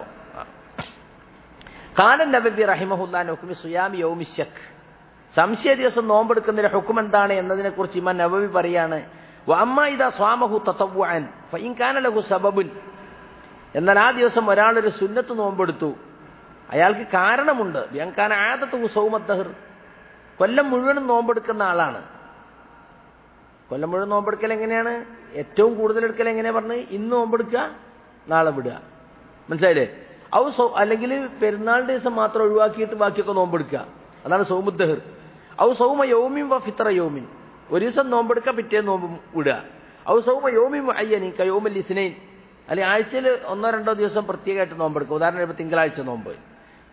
കാലൻ നബി റഹിമഹുല്ലാൻ ഹുക്കുമി സുയാമി യൗമിശക് സംശയ ദിവസം നോമ്പെടുക്കുന്നതിന്റെ ഹുക്കും എന്താണ് എന്നതിനെ കുറിച്ച് ഇമാൻ നബവി പറയാണ് വഅമ്മ ഇദാ സ്വാമഹു തതവ്വുഅൻ ഫഇൻ കാന ലഹു സബബുൻ എന്നാൽ ആ ദിവസം ഒരാളൊരു സുന്നത്ത് നോമ്പെടുത്തു അയാൾക്ക് കാരണമുണ്ട് ബിയങ്കാന ആദത്തു സൗമദ്ദഹർ കൊല്ലം മുഴുവനും നോമ്പെടുക്കുന്ന ആളാണ് കൊല്ലം മുഴുവൻ നോമ്പെടുക്കൽ എങ്ങനെയാണ് ഏറ്റവും കൂടുതൽ എടുക്കൽ എങ്ങനെയാ പറഞ്ഞ് ഇന്ന് നോമ്പെടുക്കുക നാളെ വിടുക മനസ്സിലായില്ലേ ഔ സൗ അല്ലെങ്കിൽ പെരുന്നാളിന്റെ ദിവസം മാത്രം ഒഴിവാക്കിയിട്ട് ബാക്കിയൊക്കെ നോമ്പെടുക്കുക അതാണ് സൗമുദ്ദഹർ ഔ സൗമ യോമിൻ വ ഫിത്ര യോമിൻ ഒരു ദിവസം നോമ്പെടുക്കുക പിറ്റേ നോമ്പ് വിടുക ഔ സൗമ യോമിൻ അയ്യനി കയോമൽ ഇസ്നൈൻ അല്ലെങ്കിൽ ആഴ്ചയിൽ ഒന്നോ രണ്ടോ ദിവസം പ്രത്യേകമായിട്ട് നോമ്പെടുക്കുക ഉദാഹരണം ഇപ്പോൾ തിങ്കളാഴ്ച നോമ്പ്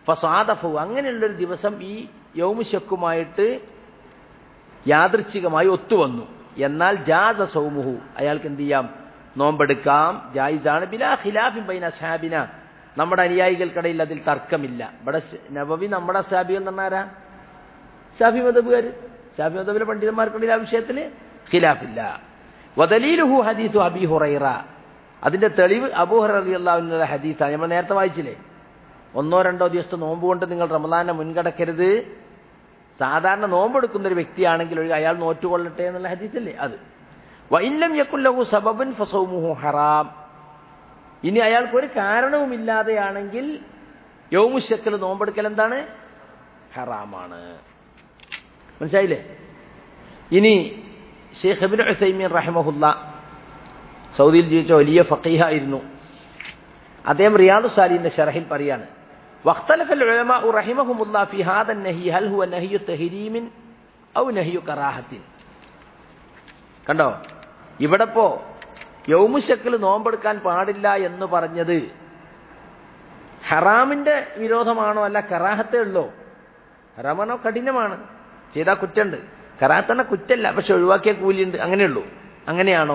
ഫസാദഫു അങ്ങനെയുള്ളൊരു ദിവസം ഈ യൗമുശക്കുമായിട്ട് യാദൃച്ഛികമായി ഒത്തുവന്നു എന്നാൽ ജാസ സൗമുഹു അയാൾക്ക് എന്ത് ചെയ്യാം നോമ്പെടുക്കാം ജായിസാണ് ബിലാ ഖിലാഫിൻ ബൈന അസ്ഹാബിന നമ്മുടെ അനുയായികൾക്കിടയിൽ അതിൽ തർക്കമില്ല ഇവിടെ നബവി നമ്മുടെ അസാബികൾ എന്ന് പറഞ്ഞാരാ ഷാഫി മതബുകാർ ഷാഫി മതബിലെ പണ്ഡിതന്മാർക്കിടയിൽ ആ വിഷയത്തിൽ ഖിലാഫില്ല വദലീലുഹു ഹദീസു അബി ഹുറൈറ അതിന്റെ തെളിവ് അബൂഹർ അലി അള്ളാഹുവിനുള്ള ഹദീസാണ് നമ്മൾ നേരത്തെ വായിച്ചില്ലേ ഒന്നോ രണ്ടോ ദിവസത്തെ നോമ്പ് കൊണ്ട് നിങ്ങൾ റമദാനെ മുൻകടക്കരുത് സാധാരണ നോമ്പെടുക്കുന്ന ഒരു വ്യക്തിയാണെങ്കിൽ ഒഴികെ അയാൾ നോറ്റുകൊള്ളട്ടെ എന്നുള്ള ഹദീസല്ലേ അത് വൈല്ലം യക്കുല്ലഹു സബബൻ ഫസൗമുഹു ഹറാം ഇനി അയാൾക്ക് ഒരു കാരണവുമില്ലാതെയാണെങ്കിൽ യൗമുശക്കൽ നോമ്പെടുക്കൽ എന്താണ് ഹറാമാണ് മനസ്സിലായില്ലേ ഇനി ഷെയ്ഖ് ഹബിൻ ഉസൈമീൻ റഹമഹുല്ല സൗദിയിൽ ജീവിച്ച വലിയ ഫക്കീഹായിരുന്നു അദ്ദേഹം റിയാദു സാലിന്റെ ഷറഹിൽ പറയാണ് واختلف العلماء رحمهم الله في هذا النهي هل هو نهي تحريم أو نهي كراهة കണ്ടോ ഇവിടെ ഇപ്പോ യൗമുശക്കിൽ നോമ്പെടുക്കാൻ പാടില്ല എന്ന് പറഞ്ഞത് ഹറാമിന്റെ വിരോധമാണോ അല്ല കറാഹത്തേ ഉള്ളോ ഹറാമാണോ കഠിനമാണ് ചെയ്താൽ കുറ്റുണ്ട് കറാഹത്തന്നെ കുറ്റല്ല പക്ഷെ ഒഴിവാക്കിയ കൂലിയുണ്ട് അങ്ങനെയുള്ളൂ അങ്ങനെയാണോ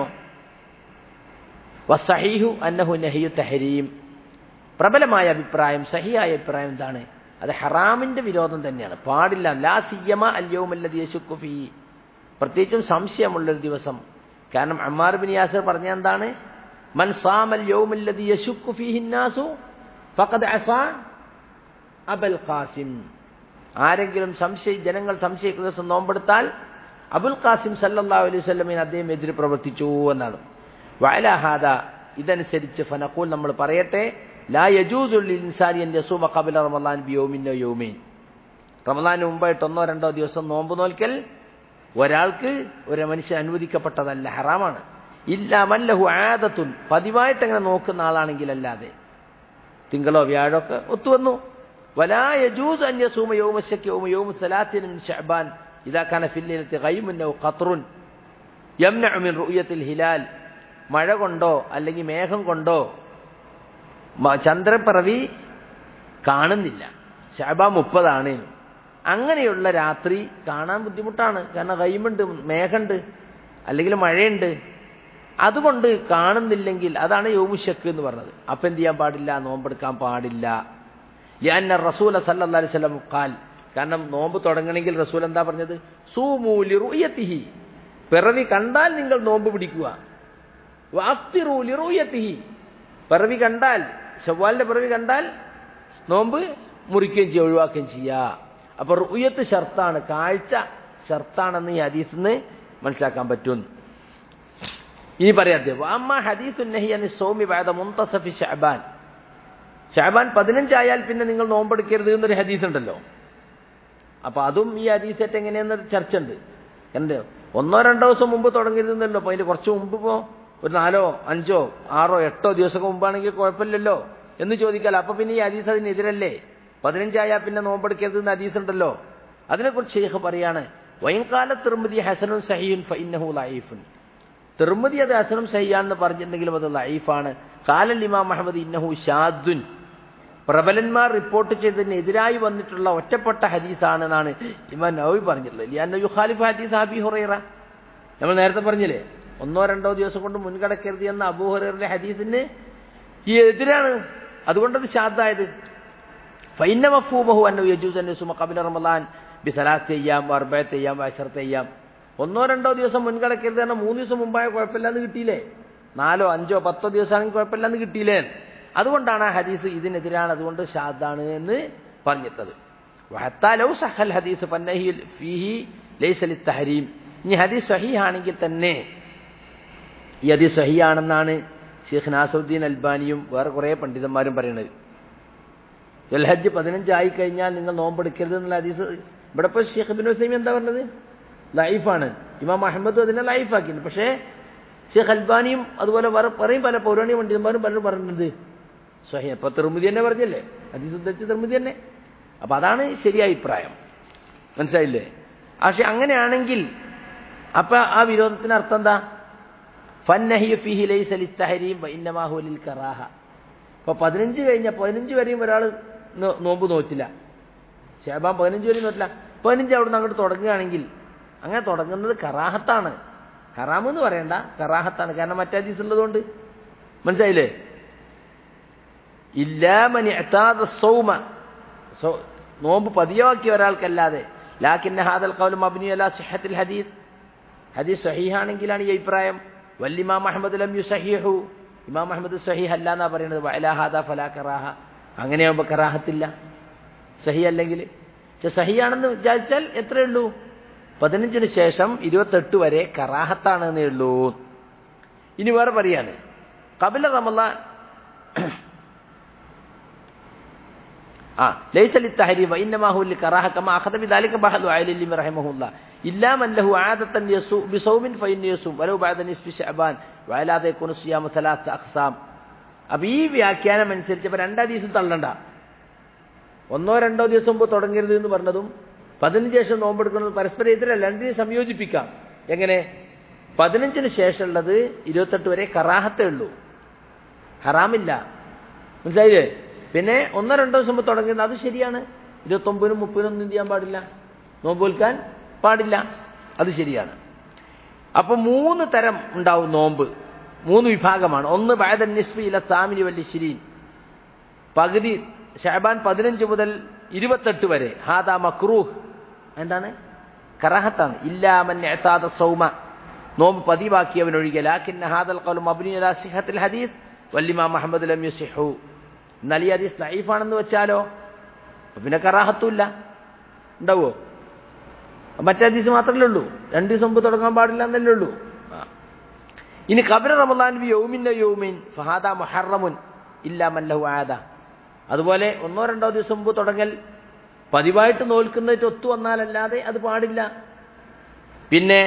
വസഹീഹു അന്നഹു നഹിയു തഹരീം പ്രബലമായ അഭിപ്രായം സഹിയായ അഭിപ്രായം എന്താണ് അത് ഹറാമിന്റെ വിരോധം തന്നെയാണ് പാടില്ല ലാ സിയമ അല്യവുമല്ലത് യശുക്കുഫി പ്രത്യേകിച്ചും സംശയമുള്ളൊരു ദിവസം കാരണം അമ്മാർ ബിൻ യാസർ പറഞ്ഞ എന്താണ് മൻ സാമൽ യൗമല്ലതി യശുക്കുഫിഹിന്നാസു ഫഖദ് അസാ അബൽ ഖാസിം ആരെങ്കിലും സംശയ ജനങ്ങൾ സംശയിക്കുന്ന ദിവസം നോമ്പെടുത്താൽ അബുൽ ഖാസിം സല്ലല്ലാഹു അലൈഹി വസല്ലമീൻ അദ്ദേഹം എതിര് പ്രവർത്തിച്ചു എന്നാണ് വഅലഹാദ ഇതനുസരിച്ച് ഫനഖൂൽ നമ്മൾ പറയട്ടെ ലാ യജൂസുൽ ഇൻസാനി അൻ യസൂമ ഖബല റമളാൻ ബിയൗമിൻ യൗമൈൻ റമളാന് മുമ്പായിട്ട് ഒന്നോ രണ്ടോ ദിവസം നോമ്പ് നോൽക്കൽ ഒരാൾക്ക് ഒരു മനുഷ്യൻ അനുവദിക്കപ്പെട്ടതല്ല ഹറാമാണ് ഇല്ല മല്ലഹു ആദത്തുൻ പതിവായിട്ട് അങ്ങനെ നോക്കുന്ന ആളാണെങ്കിൽ അല്ലാതെ തിങ്കളോ വ്യാഴോ ഒക്കെ ഒത്തുവന്നു വലാ യജൂസ് അൻ യസൂമ യൗമ ശക്ക് യൗമ യൗമ സലാത്തിൻ മിൻ ശഅബാൻ ഇദാ കാന ഫിൽ ലൈലത്തി ഗൈമുൻ ഔ ഖത്റുൻ യംനഉ മിൻ റുയത്തിൽ ഹിലാൽ മഴ കൊണ്ടോ അല്ലെങ്കിൽ മേഘം കൊണ്ടോ ചന്ദ്രപ്പിറവി കാണുന്നില്ല ഷാബ മുപ്പതാണ് അങ്ങനെയുള്ള രാത്രി കാണാൻ ബുദ്ധിമുട്ടാണ് കാരണം കൈമുണ്ട് മേഘമുണ്ട് അല്ലെങ്കിൽ മഴയുണ്ട് അതുകൊണ്ട് കാണുന്നില്ലെങ്കിൽ അതാണ് യോമുശക്ക് എന്ന് പറഞ്ഞത് അപ്പം എന്ത് ചെയ്യാൻ പാടില്ല നോമ്പെടുക്കാൻ പാടില്ല ഞാൻ റസൂല സല്ലാ അലൈഹി സ്വലം കാൽ കാരണം നോമ്പ് തുടങ്ങണമെങ്കിൽ റസൂൽ എന്താ പറഞ്ഞത് സൂമൂലി റുയത്തിഹി പിറവി കണ്ടാൽ നിങ്ങൾ നോമ്പ് പിടിക്കുക വാഫ്തിറൂലി റുയത്തിഹി പിറവി കണ്ടാൽ ചൊവ്വാലിന്റെ പിറവി കണ്ടാൽ നോമ്പ് മുറിക്കുകയും ചെയ്യുക ഒഴിവാക്കുകയും ചെയ്യുക അപ്പൊ റുയത്ത് ഷർത്താണ് കാഴ്ച ഷർത്താണെന്ന് ഈ ഹദീസിൽ നിന്ന് മനസ്സിലാക്കാൻ പറ്റും ഇനി പറയാതെ അമ്മ ഹദീസു നഹിയന് സോമി വേദ മുന്തസഫി ഷാബാൻ ഷാബാൻ പതിനഞ്ചായാൽ പിന്നെ നിങ്ങൾ നോമ്പെടുക്കരുത് എന്നൊരു ഹദീസ് ഉണ്ടല്ലോ അപ്പൊ അതും ഈ ഹദീസായിട്ട് എങ്ങനെയെന്നൊരു ചർച്ച ഉണ്ട് എന്ത് ഒന്നോ രണ്ടോ ദിവസം മുമ്പ് തുടങ്ങരുതെന്നല്ലോ അപ്പൊ അതിന്റെ കുറച്ച് മുമ്പ് ഇപ്പോ ഒരു നാലോ അഞ്ചോ ആറോ എട്ടോ ദിവസം മുമ്പാണെങ്കിൽ കുഴപ്പമില്ലല്ലോ എന്ന് ചോദിക്കാൽ അപ്പൊ പിന്നെ ഈ ഹദീസ് അതിനെതിരല്ലേ പതിനഞ്ചായാൽ പിന്നെ നോമ്പെടുക്കരുത് എന്ന് ഹദീസ് ഉണ്ടല്ലോ അതിനെക്കുറിച്ച് ഷെയ്ഖ് പറയാണ് വൈകാല തിർമതി ഹസനും സഹീൻ ഫൈനഹു ലൈഫുൻ തിർമതി അത് ഹസനും സഹിയാന്ന് പറഞ്ഞിട്ടുണ്ടെങ്കിലും അത് ലൈഫാണ് കാലൽ ഇമാം അഹമ്മദ് ഇന്നഹു ഷാദുൻ പ്രബലന്മാർ റിപ്പോർട്ട് ചെയ്തതിന് എതിരായി വന്നിട്ടുള്ള ഒറ്റപ്പെട്ട ഹദീസാണെന്നാണ് ഇമാൻ നവി പറഞ്ഞിട്ടുള്ളത് ലിയാന്ന യുഖാലിഫ് ഹദീസ് അബി ഹുറൈറ നമ്മൾ നേരത്തെ പറഞ്ഞില്ലേ ഒന്നോ രണ്ടോ ദിവസം കൊണ്ട് മുൻകടക്കരുത് എന്ന അബൂ ഹുറൈറിന്റെ ഹദീസിന് ഈ എതിരാണ് അതുകൊണ്ടത് ഷാദായത് ഫൈന മഫൂബഹു അന്നു യജൂസ് അന്നു സുമ കബില റമദാൻ ബി സലാത്ത് ചെയ്യാം അർബയത്ത് ചെയ്യാം അഷർത്ത് ചെയ്യാം ഒന്നോ രണ്ടോ ദിവസം മുൻകടക്കരുത് കാരണം മൂന്ന് ദിവസം മുമ്പായ കുഴപ്പമില്ലാന്ന് കിട്ടിയില്ലേ നാലോ അഞ്ചോ പത്തോ ദിവസമാണെങ്കിൽ കുഴപ്പമില്ലാന്ന് കിട്ടിയില്ലേ അതുകൊണ്ടാണ് ആ ഹദീസ് ഇതിനെതിരാണ് അതുകൊണ്ട് ഷാദാണ് എന്ന് പറഞ്ഞിട്ടത് വഹത്താലോ സഹൽ ഹദീസ് പന്നഹിൽ ഫീഹി ലൈസലി തഹരീം ഇനി ഹദീസ് സഹിയാണെങ്കിൽ തന്നെ ഈ ഹദീസ് സഹിയാണെന്നാണ് ഷെയ്ഖ് നാസറുദ്ദീൻ അൽബാനിയും വേറെ കുറേ പണ്ഡിതന്മാരും പറയുന്നത് ദുൽഹജ്ജ് പതിനഞ്ചായി കഴിഞ്ഞാൽ നിങ്ങൾ നോമ്പെടുക്കരുത് എന്നുള്ള ഹദീസ് ഇവിടെ ഇപ്പോൾ ഷെയ്ഖ് ബിൻ ഹുസൈമി എന്താ പറഞ്ഞത് ലൈഫാണ് ഇമാം അഹമ്മദും അതിനെ ലൈഫാക്കിയിട്ടുണ്ട് പക്ഷേ ഷെയ്ഖ് അൽബാനിയും അതുപോലെ വേറെ പറയും പല പൗരാണിക പണ്ഡിതന്മാരും പലരും പറഞ്ഞിട്ടുണ്ട് സ്വഹി അപ്പൊ തിർമുതി തന്നെ പറഞ്ഞല്ലേ ഹദീസ് ഉദ്ധരിച്ച തിർമുതി തന്നെ അപ്പൊ അതാണ് ശരിയായ അഭിപ്രായം മനസ്സിലായില്ലേ പക്ഷെ അങ്ങനെയാണെങ്കിൽ അപ്പൊ ആ വിരോധത്തിന് അർത്ഥം എന്താ ഫന്നഹിയു ഫിഹി ലൈസ ലിത്തഹരീം വഇന്നമാ ഹുവ ലിൽ കറാഹ അപ്പൊ പതിനഞ്ച് കഴിഞ്ഞ പതിനഞ്ച് വരെയും ഒരാൾ നോ- നോമ്പ് നോറ്റില്ല ഷാബാൻ പതിനഞ്ച് വരെ നോറ്റില്ല പതിനഞ്ച് അവിടെ നിന്ന് അങ്ങോട്ട് തുടങ്ങുകയാണെങ്കിൽ അങ്ങനെ തുടങ്ങുന്നത് കറാഹത്താണ് ഹറാം എന്ന് പറയണ്ട കറാഹത്താണ് കാരണം മറ്റേ ഹദീസ് ഉള്ളതുകൊണ്ട് മനസ്സിലായില്ലേ ഇല്ലാമനി എത്താതെ സൗമ സൗ- നോമ്പ് പതിയാക്കിയ ഒരാൾക്കല്ലാതെ ലാക്കിന്ന ഹാദൽ കൗലും അബ്നി അല സിഹത്തിൽ ഹദീസ് ഹദീസ് സഹീഹാണെങ്കിലാണ് ഈ അഭിപ്രായം വല്ലിമാം അഹമ്മദ് ലം യു സഹീഹു ഇമാം അഹമ്മദ് സഹീഹ് അല്ല എന്നാ പറയുന്നത് വഅലാ ഹാദ ഫലാ കറാഹ അങ്ങനെയാകുമ്പോൾ കറാഹത്തില്ല സഹി അല്ലെങ്കിൽ പക്ഷെ സഹിയാണെന്ന് വിചാരിച്ചാൽ എത്രയേ ഉള്ളൂ പതിനഞ്ചിന് ശേഷം ഇരുപത്തെട്ട് വരെ കറാഹത്താണ് എന്നേ ഉള്ളൂ ഇനി വേറെ പറയാണ് കപില റമലാൻ ആ ലൈസ ലിത്തഹരീം വഇന്നമാ ഹു ലികറാഹ കമാ അഖദ ബിദാലിക ബഹദു അലി റഹിമഹുല്ലാ ഇല്ലാ മൻ ലഹു ആദത്തൻ യസൂ ബിസൗമിൻ ഫഇൻ യസൂം വലൗ ബഅദ നിസ്ഫി ശഅബാൻ വഅലാ യകൂനു സിയാമു സലാസ അഖ്സാം അപ്പൊ ഈ വ്യാഖ്യാനം അനുസരിച്ച് ഇപ്പൊ രണ്ട് ഹദീസും തള്ളണ്ട ഒന്നോ രണ്ടോ ദിവസം മുമ്പ് തുടങ്ങരുത് എന്ന് പറഞ്ഞതും പതിനഞ്ച് ശേഷം നോമ്പെടുക്കുന്നത് പരസ്പരം എതിരല്ല രണ്ടിനെയും സംയോജിപ്പിക്കാം എങ്ങനെ പതിനഞ്ചിന് ശേഷമുള്ളത് ഇരുപത്തെട്ട് വരെ കറാഹത്തേ ഉള്ളൂ ഹറാമില്ല മനസ്സിലായില്ലേ പിന്നെ ഒന്നോ രണ്ടോ ദിവസം മുമ്പ് തുടങ്ങുന്നത് അത് ശരിയാണ് ഇരുപത്തൊമ്പതിനും മുപ്പതിനും ഒന്നും ചെയ്യാൻ പാടില്ല നോമ്പ് വിൽക്കാൻ പാടില്ല അത് ശരിയാണ് അപ്പൊ മൂന്ന് തരം ഉണ്ടാവും നോമ്പ് മൂന്ന് വിഭാഗമാണ് ഒന്ന് ബാദൻ നിസ്ബി ഇല താമിനി വല്ലി ശിരീൻ പകുതി ഷാബാൻ പതിനഞ്ച് മുതൽ ഇരുപത്തെട്ട് വരെ ഹാദാ മക്രൂഹ് എന്താണ് കറാഹത്താണ് ഇല്ലാമൻ എത്താത സൗമ നോമ്പ് പതിവാക്കിയവനൊഴികെ ലാക്കിൻ ഹാദൽ ഖൗലു മബ്നി അലാ സിഹത്തിൽ ഹദീസ് വല്ലിമാ മുഹമ്മദ് ലം യുസിഹു എന്നാൽ ഈ ഹദീസ് നൈഫാണെന്ന് വെച്ചാലോ അപ്പൊ പിന്നെ കറാഹത്തുമില്ല ഉണ്ടാവോ മറ്റേ ഹദീസ് മാത്രമല്ലേ ഉള്ളൂ രണ്ട് ദിവസം മുമ്പ് തുടങ്ങാൻ പാടില്ല എന്നല്ലേ ഉള്ളൂ ആ. ഇനി കബര റമദാൻ ബി യൗമിന്റെ യൗമിൻ ഫഹാദ മുഹറമുൻ ഇല്ല മല്ലഹു ആദ അതുപോലെ ഒന്നോ രണ്ടോ ദിവസം മുമ്പ് തുടങ്ങൽ പതിവായിട്ട് നോൽക്കുന്നതിന് ഒത്തു വന്നാലല്ലാതെ അത് പാടില്ല പിന്നെ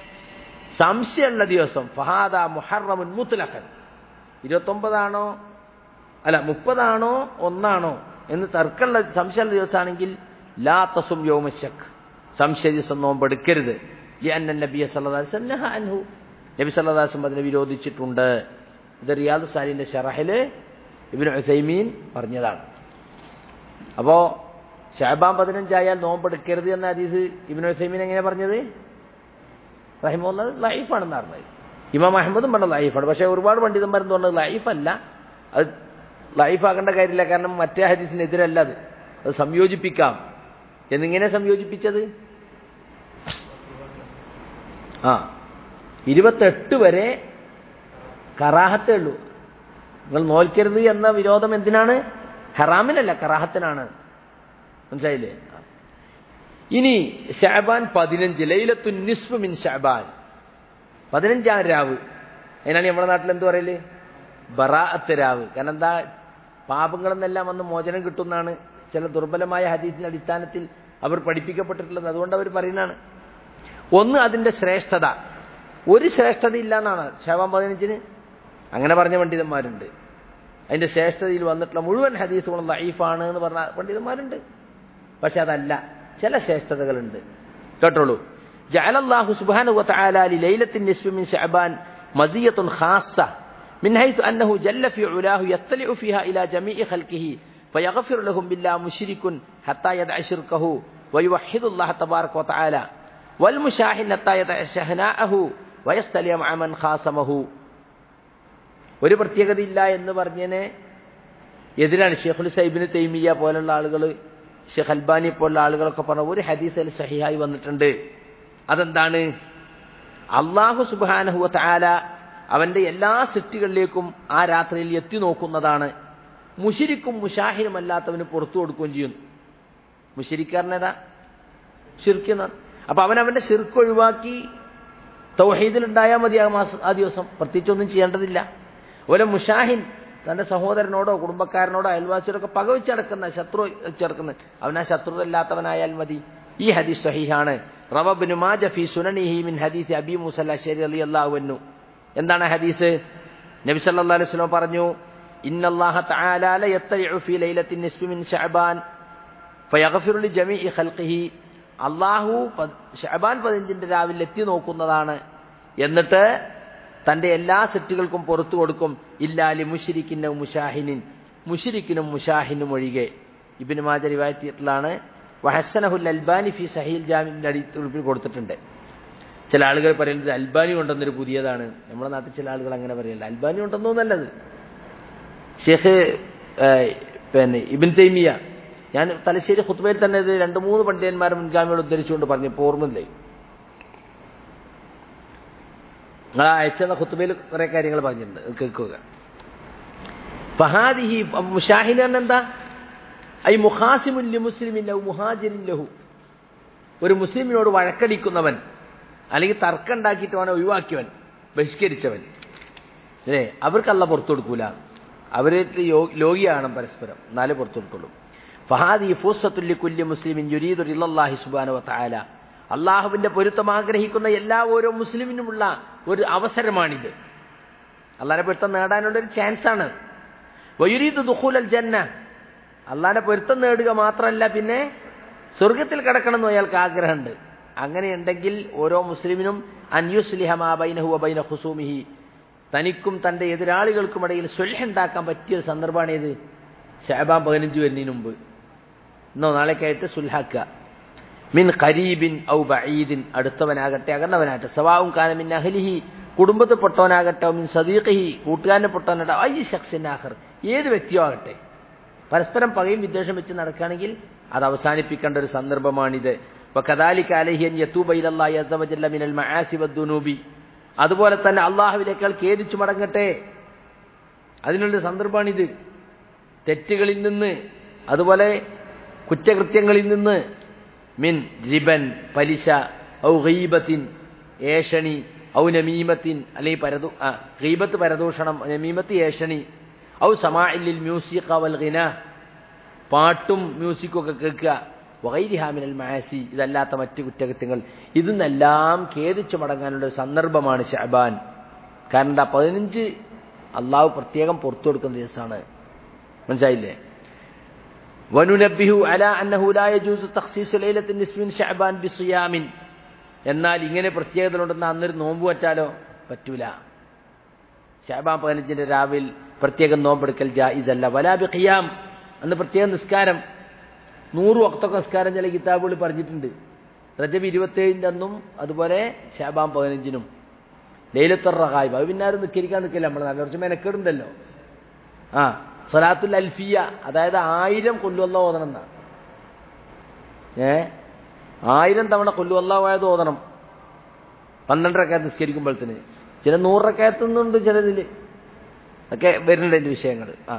സംശയമുള്ള ദിവസം ഫഹാദ മുഹറമുൻ മുത്തലഖൻ ഇരുപത്തൊമ്പതാണോ അല്ല മുപ്പതാണോ ഒന്നാണോ എന്ന് തർക്കമുള്ള സംശയമുള്ള ദിവസമാണെങ്കിൽ ലാ തസും യോമശക് സംശയ ദിവസം നോമ്പെടുക്കരുത് ലിഅന്ന നബിയ സല്ലല്ലാഹു അലൈഹി വസല്ലം നഹ അൻഹു നബി സല്ലല്ലാഹു അലൈഹി വസല്ലം അതിനെ വിരോധിച്ചിട്ടുണ്ട് ഇത് റിയാദ് സാലിന്റെ ഷറഹില് ഇബ്നു ഉസൈമീൻ പറഞ്ഞതാണ് അപ്പോ ഷാബാൻ പതിനഞ്ചായാൽ നോമ്പെടുക്കരുത് എന്ന ഹദീസ് ഇബ്നു ഉസൈമീൻ എങ്ങനെ പറഞ്ഞത് റഹിമുള്ള ലൈഫാണെന്ന് പറഞ്ഞത് ഇമാം അഹമ്മദും പറഞ്ഞ ലൈഫാണ് പക്ഷേ ഒരുപാട് പണ്ഡിതന്മാരും പറഞ്ഞത് ലൈഫല്ല അത് ലൈഫാക്കേണ്ട കാര്യമില്ല കാരണം മറ്റേ ഹദീസിനെതിരല്ല അത് അത് സംയോജിപ്പിക്കാം എന്നിങ്ങനെ സംയോജിപ്പിച്ചത് ആ ഇരുപത്തെട്ട് വരെ കറാഹത്തേ ഉള്ളൂ നിങ്ങൾ നോൽക്കരുത് എന്ന വിരോധം എന്തിനാണ് ഹറാമിനല്ല കറാഹത്തിനാണ് മനസ്സിലായില്ലേ ഇനി ഷാബാൻ പതിനഞ്ച് ലൈലത്തു നിസ്ഫ് മിൻ ഷാബാൻ പതിനഞ്ചാം രാവ് അതിനാണ് നമ്മുടെ നാട്ടിൽ എന്ത് പറയല് ബറാഅത്ത് രാവ് കാരണം എന്താ പാപങ്ങളിൽ നിന്നെല്ലാം വന്ന് മോചനം കിട്ടുന്നതാണ് ചില ദുർബലമായ ഹദീസിന്റെ അടിസ്ഥാനത്തിൽ അവർ പഠിപ്പിക്കപ്പെട്ടിട്ടുള്ളത് അതുകൊണ്ട് അവർ പറയുന്നതാണ് ഒന്ന് അതിന്റെ ശ്രേഷ്ഠത ഒരു ശ്രേഷ്ഠത ഇല്ല എന്നാണ് ഷാബാൻ പതിനഞ്ചിന് അങ്ങനെ പറഞ്ഞ പണ്ഡിതന്മാരുണ്ട് അതിന്റെ ശ്രേഷ്ഠതയിൽ വന്നിട്ടുള്ള മുഴുവൻ ഹദീസുകളും ലൈഫാണ് എന്ന് പറഞ്ഞ പണ്ഡിതന്മാരുണ്ട് പക്ഷെ അതല്ല ചില ശ്രേഷ്ഠതകളുണ്ട് കേട്ടോളൂ ജഅലല്ലാഹു സുബ്ഹാനഹു വതആല ലി ലൈലത്തിൻ നിസ്ഫി മിൻ ശഅബാൻ മസിയത്തുൻ ഖാസ്സ من حيث أنه جل في علاه يطلع فيها إلى جميع خلقه فيغفر لهم بالله مشرك حتى يدع شركه ويوحد الله تبارك وتعالى والمشاحن حتى يدع شهناءه ويستلي مع من خاصمه ഒരു പ്രത്യേകതയില്ല എന്ന് പറഞ്ഞതിന് എതിരാണ് ഷെയ്ഖുൽ സൈബിന് തൈമിയ പോലുള്ള ആളുകൾ ഷെയ്ഖ് അൽബാനി പോലുള്ള ആളുകളൊക്കെ പറഞ്ഞ ഒരു ഹദീസിൽ സഹിഹായി വന്നിട്ടുണ്ട് അതെന്താണ് അള്ളാഹു സുബാനഹുവ താല അവന്റെ എല്ലാ സൃഷ്ടികളിലേക്കും ആ രാത്രിയിൽ എത്തി നോക്കുന്നതാണ് മുഷിരിക്കും മുഷാഹിനും അല്ലാത്തവന് പുറത്തു കൊടുക്കുകയും ചെയ്യുന്നു മുഷിരിക്കാരനേതാ ഷിർക്കുന്ന അപ്പൊ അവൻ അവന്റെ ഷിർക്ക് ഒഴിവാക്കി തൗഹീദിൽ ഉണ്ടായാൽ മതി ആ മാസം ആ ദിവസം പ്രത്യേകിച്ചൊന്നും ചെയ്യേണ്ടതില്ല അതുപോലെ മുഷാഹിൻ തന്റെ സഹോദരനോടോ കുടുംബക്കാരനോടോ അയൽവാസിയോടൊക്കെ പകവച്ച് നടക്കുന്ന ശത്രു ചേർക്കുന്ന അവൻ ആ ശത്രുത ഇല്ലാത്തവനായാൽ മതി ഈ ഹദീസ് സഹീഹാണ് റവബിന് മാജ ഫി സുനനിഹി മിൻ ഹദീസ് അബി മുസല്ല ശരി അലി അള്ളാഹുവന്നു എന്താണ് ഹദീസ് നബി സല്ലല്ലാഹു അലൈഹി വസല്ലം പറഞ്ഞു ഇന്നല്ലാഹ തആല ല യത്തലിഉ ഫീ ലൈലത്തിൻ നിസ്ഫി മിൻ ശഅബാൻ ഫയഗ്ഫിറു ലി ജമീഇ ഖൽഖിഹി അള്ളാഹു ഷഅബാൻ പതിനഞ്ചിന്റെ രാവിലെ എത്തി നോക്കുന്നതാണ് എന്നിട്ട് തന്റെ എല്ലാ സെറ്റുകൾക്കും പുറത്തു കൊടുക്കും ഇല്ലാലി മുഷിരിക്കിനും മുഷാഹിനിൻ മുഷിരിക്കിനും മുഷാഹിനും ഒഴികെ ഇബിന് മാജ റിവായത്തിലാണ് വഹസനഹുൽ അൽബാനി ഫി സഹീൽ ജാമിന്റെ അടിത്തുറിപ്പിൽ കൊടുത്തിട്ടുണ്ട് ചില ആളുകൾ പറയുന്നത് അൽബാനി കൊണ്ടുവന്നൊരു പുതിയതാണ് നമ്മുടെ നാട്ടിൽ ചില ആളുകൾ അങ്ങനെ പറയുന്നത് അൽബാനി കൊണ്ടുവന്നോ നല്ലത് ഷെയ്ഖ് പിന്നെ ഇബിൻ തൈമിയ ഞാൻ തലശ്ശേരി ഖുത്ബയിൽ തന്നെ ഇത് രണ്ട് മൂന്ന് പണ്ഡിതന്മാരെ മുൻഗാമികൾ ഉദ്ധരിച്ചുകൊണ്ട് പറഞ്ഞു ഇപ്പോൾ ഓർമ്മയില്ലേ നിങ്ങൾ അയച്ചെന്ന ഖുത്ബയിൽ കുറെ കാര്യങ്ങൾ പറഞ്ഞിട്ടുണ്ട് കേൾക്കുക ഫഹാദിഹി മുഷാഹിൻ എന്താ ഐ മുഹാസിമുല്ലി മുസ്ലിമിൻ ലഹു മുഹാജിരിൻ ലഹു ഒരു മുസ്ലിമിനോട് വഴക്കടിക്കുന്നവൻ അല്ലെങ്കിൽ തർക്കം ഉണ്ടാക്കിയിട്ട് അവനെ ഒഴിവാക്കിയവൻ ബഹിഷ്കരിച്ചവൻ അല്ലേ അവർക്കല്ല പുറത്തു കൊടുക്കൂല അവര് ലോകിയാണ് പരസ്പരം എന്നാലേ പുറത്തു കൊടുക്കുള്ളൂ ഫഹാദി ഫൂസത്തുല്ലി കുല്യ മുസ്ലിമിൻ യുരീദു ഇല്ലാഹി സുബാനു താല അള്ളാഹുവിന്റെ പൊരുത്തം ആഗ്രഹിക്കുന്ന എല്ലാ ഓരോ മുസ്ലിമിനുമുള്ള ഒരു അവസരമാണിത് അള്ളാഹിനെ പൊരുത്തം നേടാനുള്ള ഒരു ചാൻസാണ് വയുരീദ് ദുഹൂൽ അൽ ജന്ന അള്ളാഹിനെ പൊരുത്തം നേടുക മാത്രമല്ല പിന്നെ സ്വർഗത്തിൽ കിടക്കണമെന്ന് അയാൾക്ക് ആഗ്രഹമുണ്ട് അങ്ങനെയുണ്ടെങ്കിൽ ഓരോ മുസ്ലിമിനും അന്യുസ്ലിഹമാ ബൈനഹു ബൈന ഹുസൂമിഹി തനിക്കും തന്റെ എതിരാളികൾക്കുമിടയിൽ സുൽഹുണ്ടാക്കാൻ പറ്റിയ സന്ദർഭമാണ് ഏത് ഷാബാൻ പതിനഞ്ച് വരുന്നതിന് മുമ്പ് ഇന്നോ നാളേക്കായിട്ട് സുൽഹാക്കുക മിൻ ഖരീബിൻ ഔ ബഈദിൻ അടുത്തവനാകട്ടെ അകന്നവനാകട്ടെ സവാവും കാനമിൻ അഹ്ലിഹി കുടുംബത്തിൽപ്പെട്ടവനാകട്ടെ മിൻ സദീഖിഹി കൂട്ടുകാരനെ പൊട്ടവനാകട്ടെ ഐ ഷഖ്സിൻ ആഖർ ഏത് വ്യക്തിയോ ആകട്ടെ പരസ്പരം പകയും വിദ്വേഷം വെച്ച് നടക്കുകയാണെങ്കിൽ അത് അവസാനിപ്പിക്കേണ്ട ഒരു സന്ദർഭമാണിത് വകദാലിക അലൈഹി അൻ യതൂബ ഇലല്ലാഹി അസ്സ വജല്ല മിനൽ മആസി വദ്ദുനൂബി അതുപോലെ തന്നെ അള്ളാഹുവിനേക്കാൾ ഖേദിച്ചു മടങ്ങട്ടെ അതിനുള്ള സന്ദർഭമാണിത് തെറ്റുകളിൽ നിന്ന് അതുപോലെ കുറ്റകൃത്യങ്ങളിൽ നിന്ന് മിൻ റിബൻ പലിശ ഔ ഗീബത്തിൻ ഏഷണി ഔ നമീമത്തിൻ അല്ലെങ്കിൽ പരദൂ ആ ഗീബത്ത് പരദൂഷണം നമീമത്ത് ഏഷണി ഔ സമാഇല്ലിൽ മ്യൂസിഖ വൽ ഗിന പാട്ടും മ്യൂസിക്കും ഒക്കെ കേൾക്കുക വൈരിഹാമിനൽ മാസി ഇതല്ലാത്ത മറ്റു കുറ്റകൃത്യങ്ങൾ ഇതിന്നെല്ലാം ഖേദിച്ചു മടങ്ങാനുള്ള ഒരു സന്ദർഭമാണ് ഷഹബാൻ കാരണം എന്താ പതിനഞ്ച് അള്ളാഹു പ്രത്യേകം പുറത്തു കൊടുക്കുന്ന ദിവസമാണ് മനസ്സിലായില്ലേ വനുനബിഹു അല അന്നഹുലായ ജൂസ് തഖ്സീസ് ലൈലത്തിൻ നിസ്മിൻ ഷഅബാൻ ബിസിയാമിൻ എന്നാൽ ഇങ്ങനെ പ്രത്യേകതകളുണ്ടെന്ന് അന്നൊരു നോമ്പ് വച്ചാലോ പറ്റൂല ഷാബാൻ പതിനഞ്ചിന്റെ രാവിൽ പ്രത്യേകം നോമ്പെടുക്കൽ ജായിസ് അല്ല വലാബി ഖിയാം അന്ന് പ്രത്യേക നിസ്കാരം നൂറ് വക്തൊക്കെ നിസ്കാരം ചില കിതാബുകൾ പറഞ്ഞിട്ടുണ്ട് റജബ് ഇരുപത്തേഴിൻ്റെ അന്നും അതുപോലെ ഷാബാൻ പതിനഞ്ചിനും ലൈലത്തുർ റഹായിബ് അത് പിന്നെ ആരും നിൽക്കരിക്കാൻ നിൽക്കില്ല നമ്മൾ നല്ല കുറച്ച് മെനക്കേടുണ്ടല്ലോ ആ സലാത്തുൽ അൽഫിയ അതായത് ആയിരം കൊല്ലുവല്ല ഓതണം എന്നാണ് ഏ ആയിരം തവണ കൊല്ലുവല്ലാവായത് ഓതണം പന്ത്രണ്ടരക്കകത്ത് നിസ്കരിക്കുമ്പോഴത്തിന് ചില നൂറരക്കകത്തുന്നുണ്ട് ചിലതിൽ ഒക്കെ വരുന്നുണ്ട് എൻ്റെ വിഷയങ്ങൾ ആ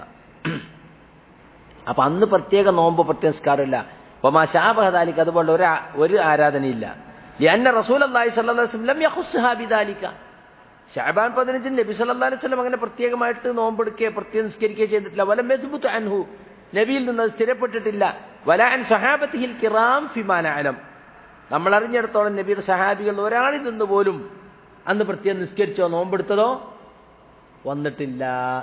അപ്പൊ അന്ന് പ്രത്യേക നോമ്പ് പ്രത്യേക നിസ്കാരമില്ല അപ്പൊ മാഷാബഹദാലിക്ക് അതുപോലെ ഒരു ഒരു ആരാധനയില്ല എന്നെ റസൂൽ അള്ളാഹി സ്വല്ലം യഹുസ്ഹാബിദാലിക്ക ഷാബാൻ പതിനഞ്ചിന് നബി സല്ലാ അലൈഹി സ്വലം അങ്ങനെ പ്രത്യേകമായിട്ട് നോമ്പെടുക്കുകയോ പ്രത്യേകം നിസ്കരിക്കുകയോ ചെയ്തിട്ടില്ല വല മെസ്ബുത്ത് അൻഹു നബിയിൽ നിന്ന് അത് സ്ഥിരപ്പെട്ടിട്ടില്ല വല അൻ സഹാബത്തിഹിൽ കിറാം ഫിമാന അലം നമ്മൾ അറിഞ്ഞിടത്തോളം നബിയുടെ സഹാബികൾ ഒരാളിൽ നിന്ന് പോലും അന്ന് പ്രത്യേകം നിസ്കരിച്ചോ നോമ്പെടുത്തതോ വന്നിട്ടില്ല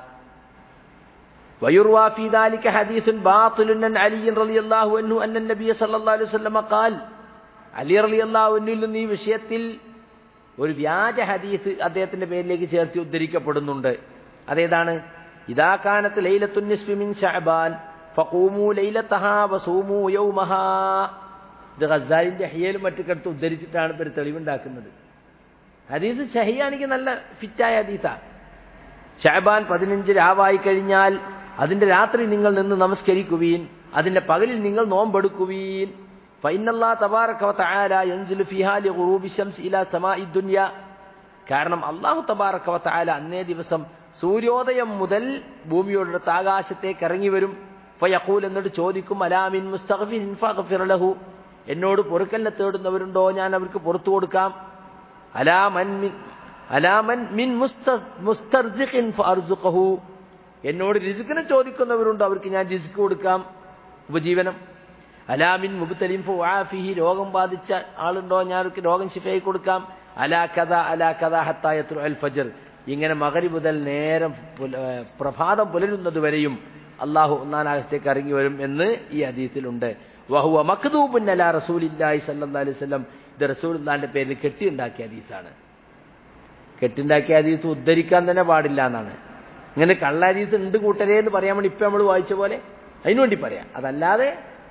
ويروى في ذلك حديث باطل عن علي رضي الله عنه أن النبي صلى الله عليه وسلم قال അലി റലി അള്ളാഹുവിൽ നിന്ന് ഈ വിഷയത്തിൽ ഒരു വ്യാജ ഹദീസ് അദ്ദേഹത്തിന്റെ പേരിലേക്ക് ചേർത്ത് ഉദ്ധരിക്കപ്പെടുന്നുണ്ട് അതേതാണ് ഇതാ കാനത്ത് ലൈലത്തുൻ ഷഅബാൻ ഫഖൂമു ലൈലത്തഹാ വസൂമു യൗമഹാ ഇത് ഖസാലിന്റെ ഹയ്യലും മറ്റൊക്കെ ഉദ്ധരിച്ചിട്ടാണ് ഇവർ തെളിവുണ്ടാക്കുന്നത് ഹദീസ് ഷഹിയാണെങ്കിൽ നല്ല ഫിറ്റായ ഹദീസാ ഷഹബാൻ പതിനഞ്ച് രാവായി കഴിഞ്ഞാൽ അതിന്റെ രാത്രി നിങ്ങൾ നിന്ന് നമസ്കരിക്കുവീൻ അതിന്റെ പകലിൽ നിങ്ങൾ നോമ്പെടുക്കുവീൻ ഫൈനല്ലാ തബാറക വതആല യൻസിലു ഫിഹാ ലിഗുറൂബി ശംസ് ഇലാ സമാഇ ദുനിയ കാരണം അല്ലാഹു തബാറക വതആല അന്നേ ദിവസം സൂര്യോദയം മുതൽ ഭൂമിയോടടുത്ത് ആകാശത്തേക്ക് ഇറങ്ങി വരും ഫയഖൂൽ എന്നിട്ട് ചോദിക്കും അലാമിൻ മുസ്തഗ്ഫിൻ ഫഗ്ഫിർ ലഹു എന്നോട് പൊറുക്കലിനെ തേടുന്നവരുണ്ടോ ഞാൻ അവർക്ക് പുറത്തു കൊടുക്കാം അലാമൻ അലാമൻ മിൻ മുസ്തർസിഖിൻ ഫർസുഖഹു എന്നോട് രിസുക്കിനെ ചോദിക്കുന്നവരുണ്ട് അവർക്ക് ഞാൻ രിസുക്ക് കൊടുക്കാം ഉപജീവനം അലാമിൻ മുബത്തലിം ഫുആഫിഹി രോഗം ബാധിച്ച ആളുണ്ടോ ഞാൻ അവർക്ക് രോഗം ശിഫയായി കൊടുക്കാം അലാ കഥ അലാ കഥ ഹത്തായത്രു അൽ ഫജർ ഇങ്ങനെ മകരി മുതൽ നേരം പ്രഭാതം പുലരുന്നത് വരെയും അള്ളാഹു ഒന്നാനാകത്തേക്ക് ഇറങ്ങി വരും എന്ന് ഈ ഹദീസിലുണ്ട് വഹുവ മഖ്ദൂബുൻ അലാ റസൂലില്ലാഹി സല്ലല്ലാഹു അലൈഹി വസല്ലം ഇത് റസൂലുള്ളാഹിന്റെ പേരിൽ കെട്ടിയുണ്ടാക്കിയ ഹദീസാണ് കെട്ടുണ്ടാക്കിയ ഹദീസ് ഉദ്ധരിക്കാൻ തന്നെ പാടില്ല എന്നാണ് ഇങ്ങനെ കള്ള ഹദീസ് ഉണ്ട് കൂട്ടരേ എന്ന് പറയാൻ വേണ്ടി ഇപ്പം നമ്മൾ വായിച്ച പോലെ അതിനുവേണ്ടി പറയാം അതല്ലാതെ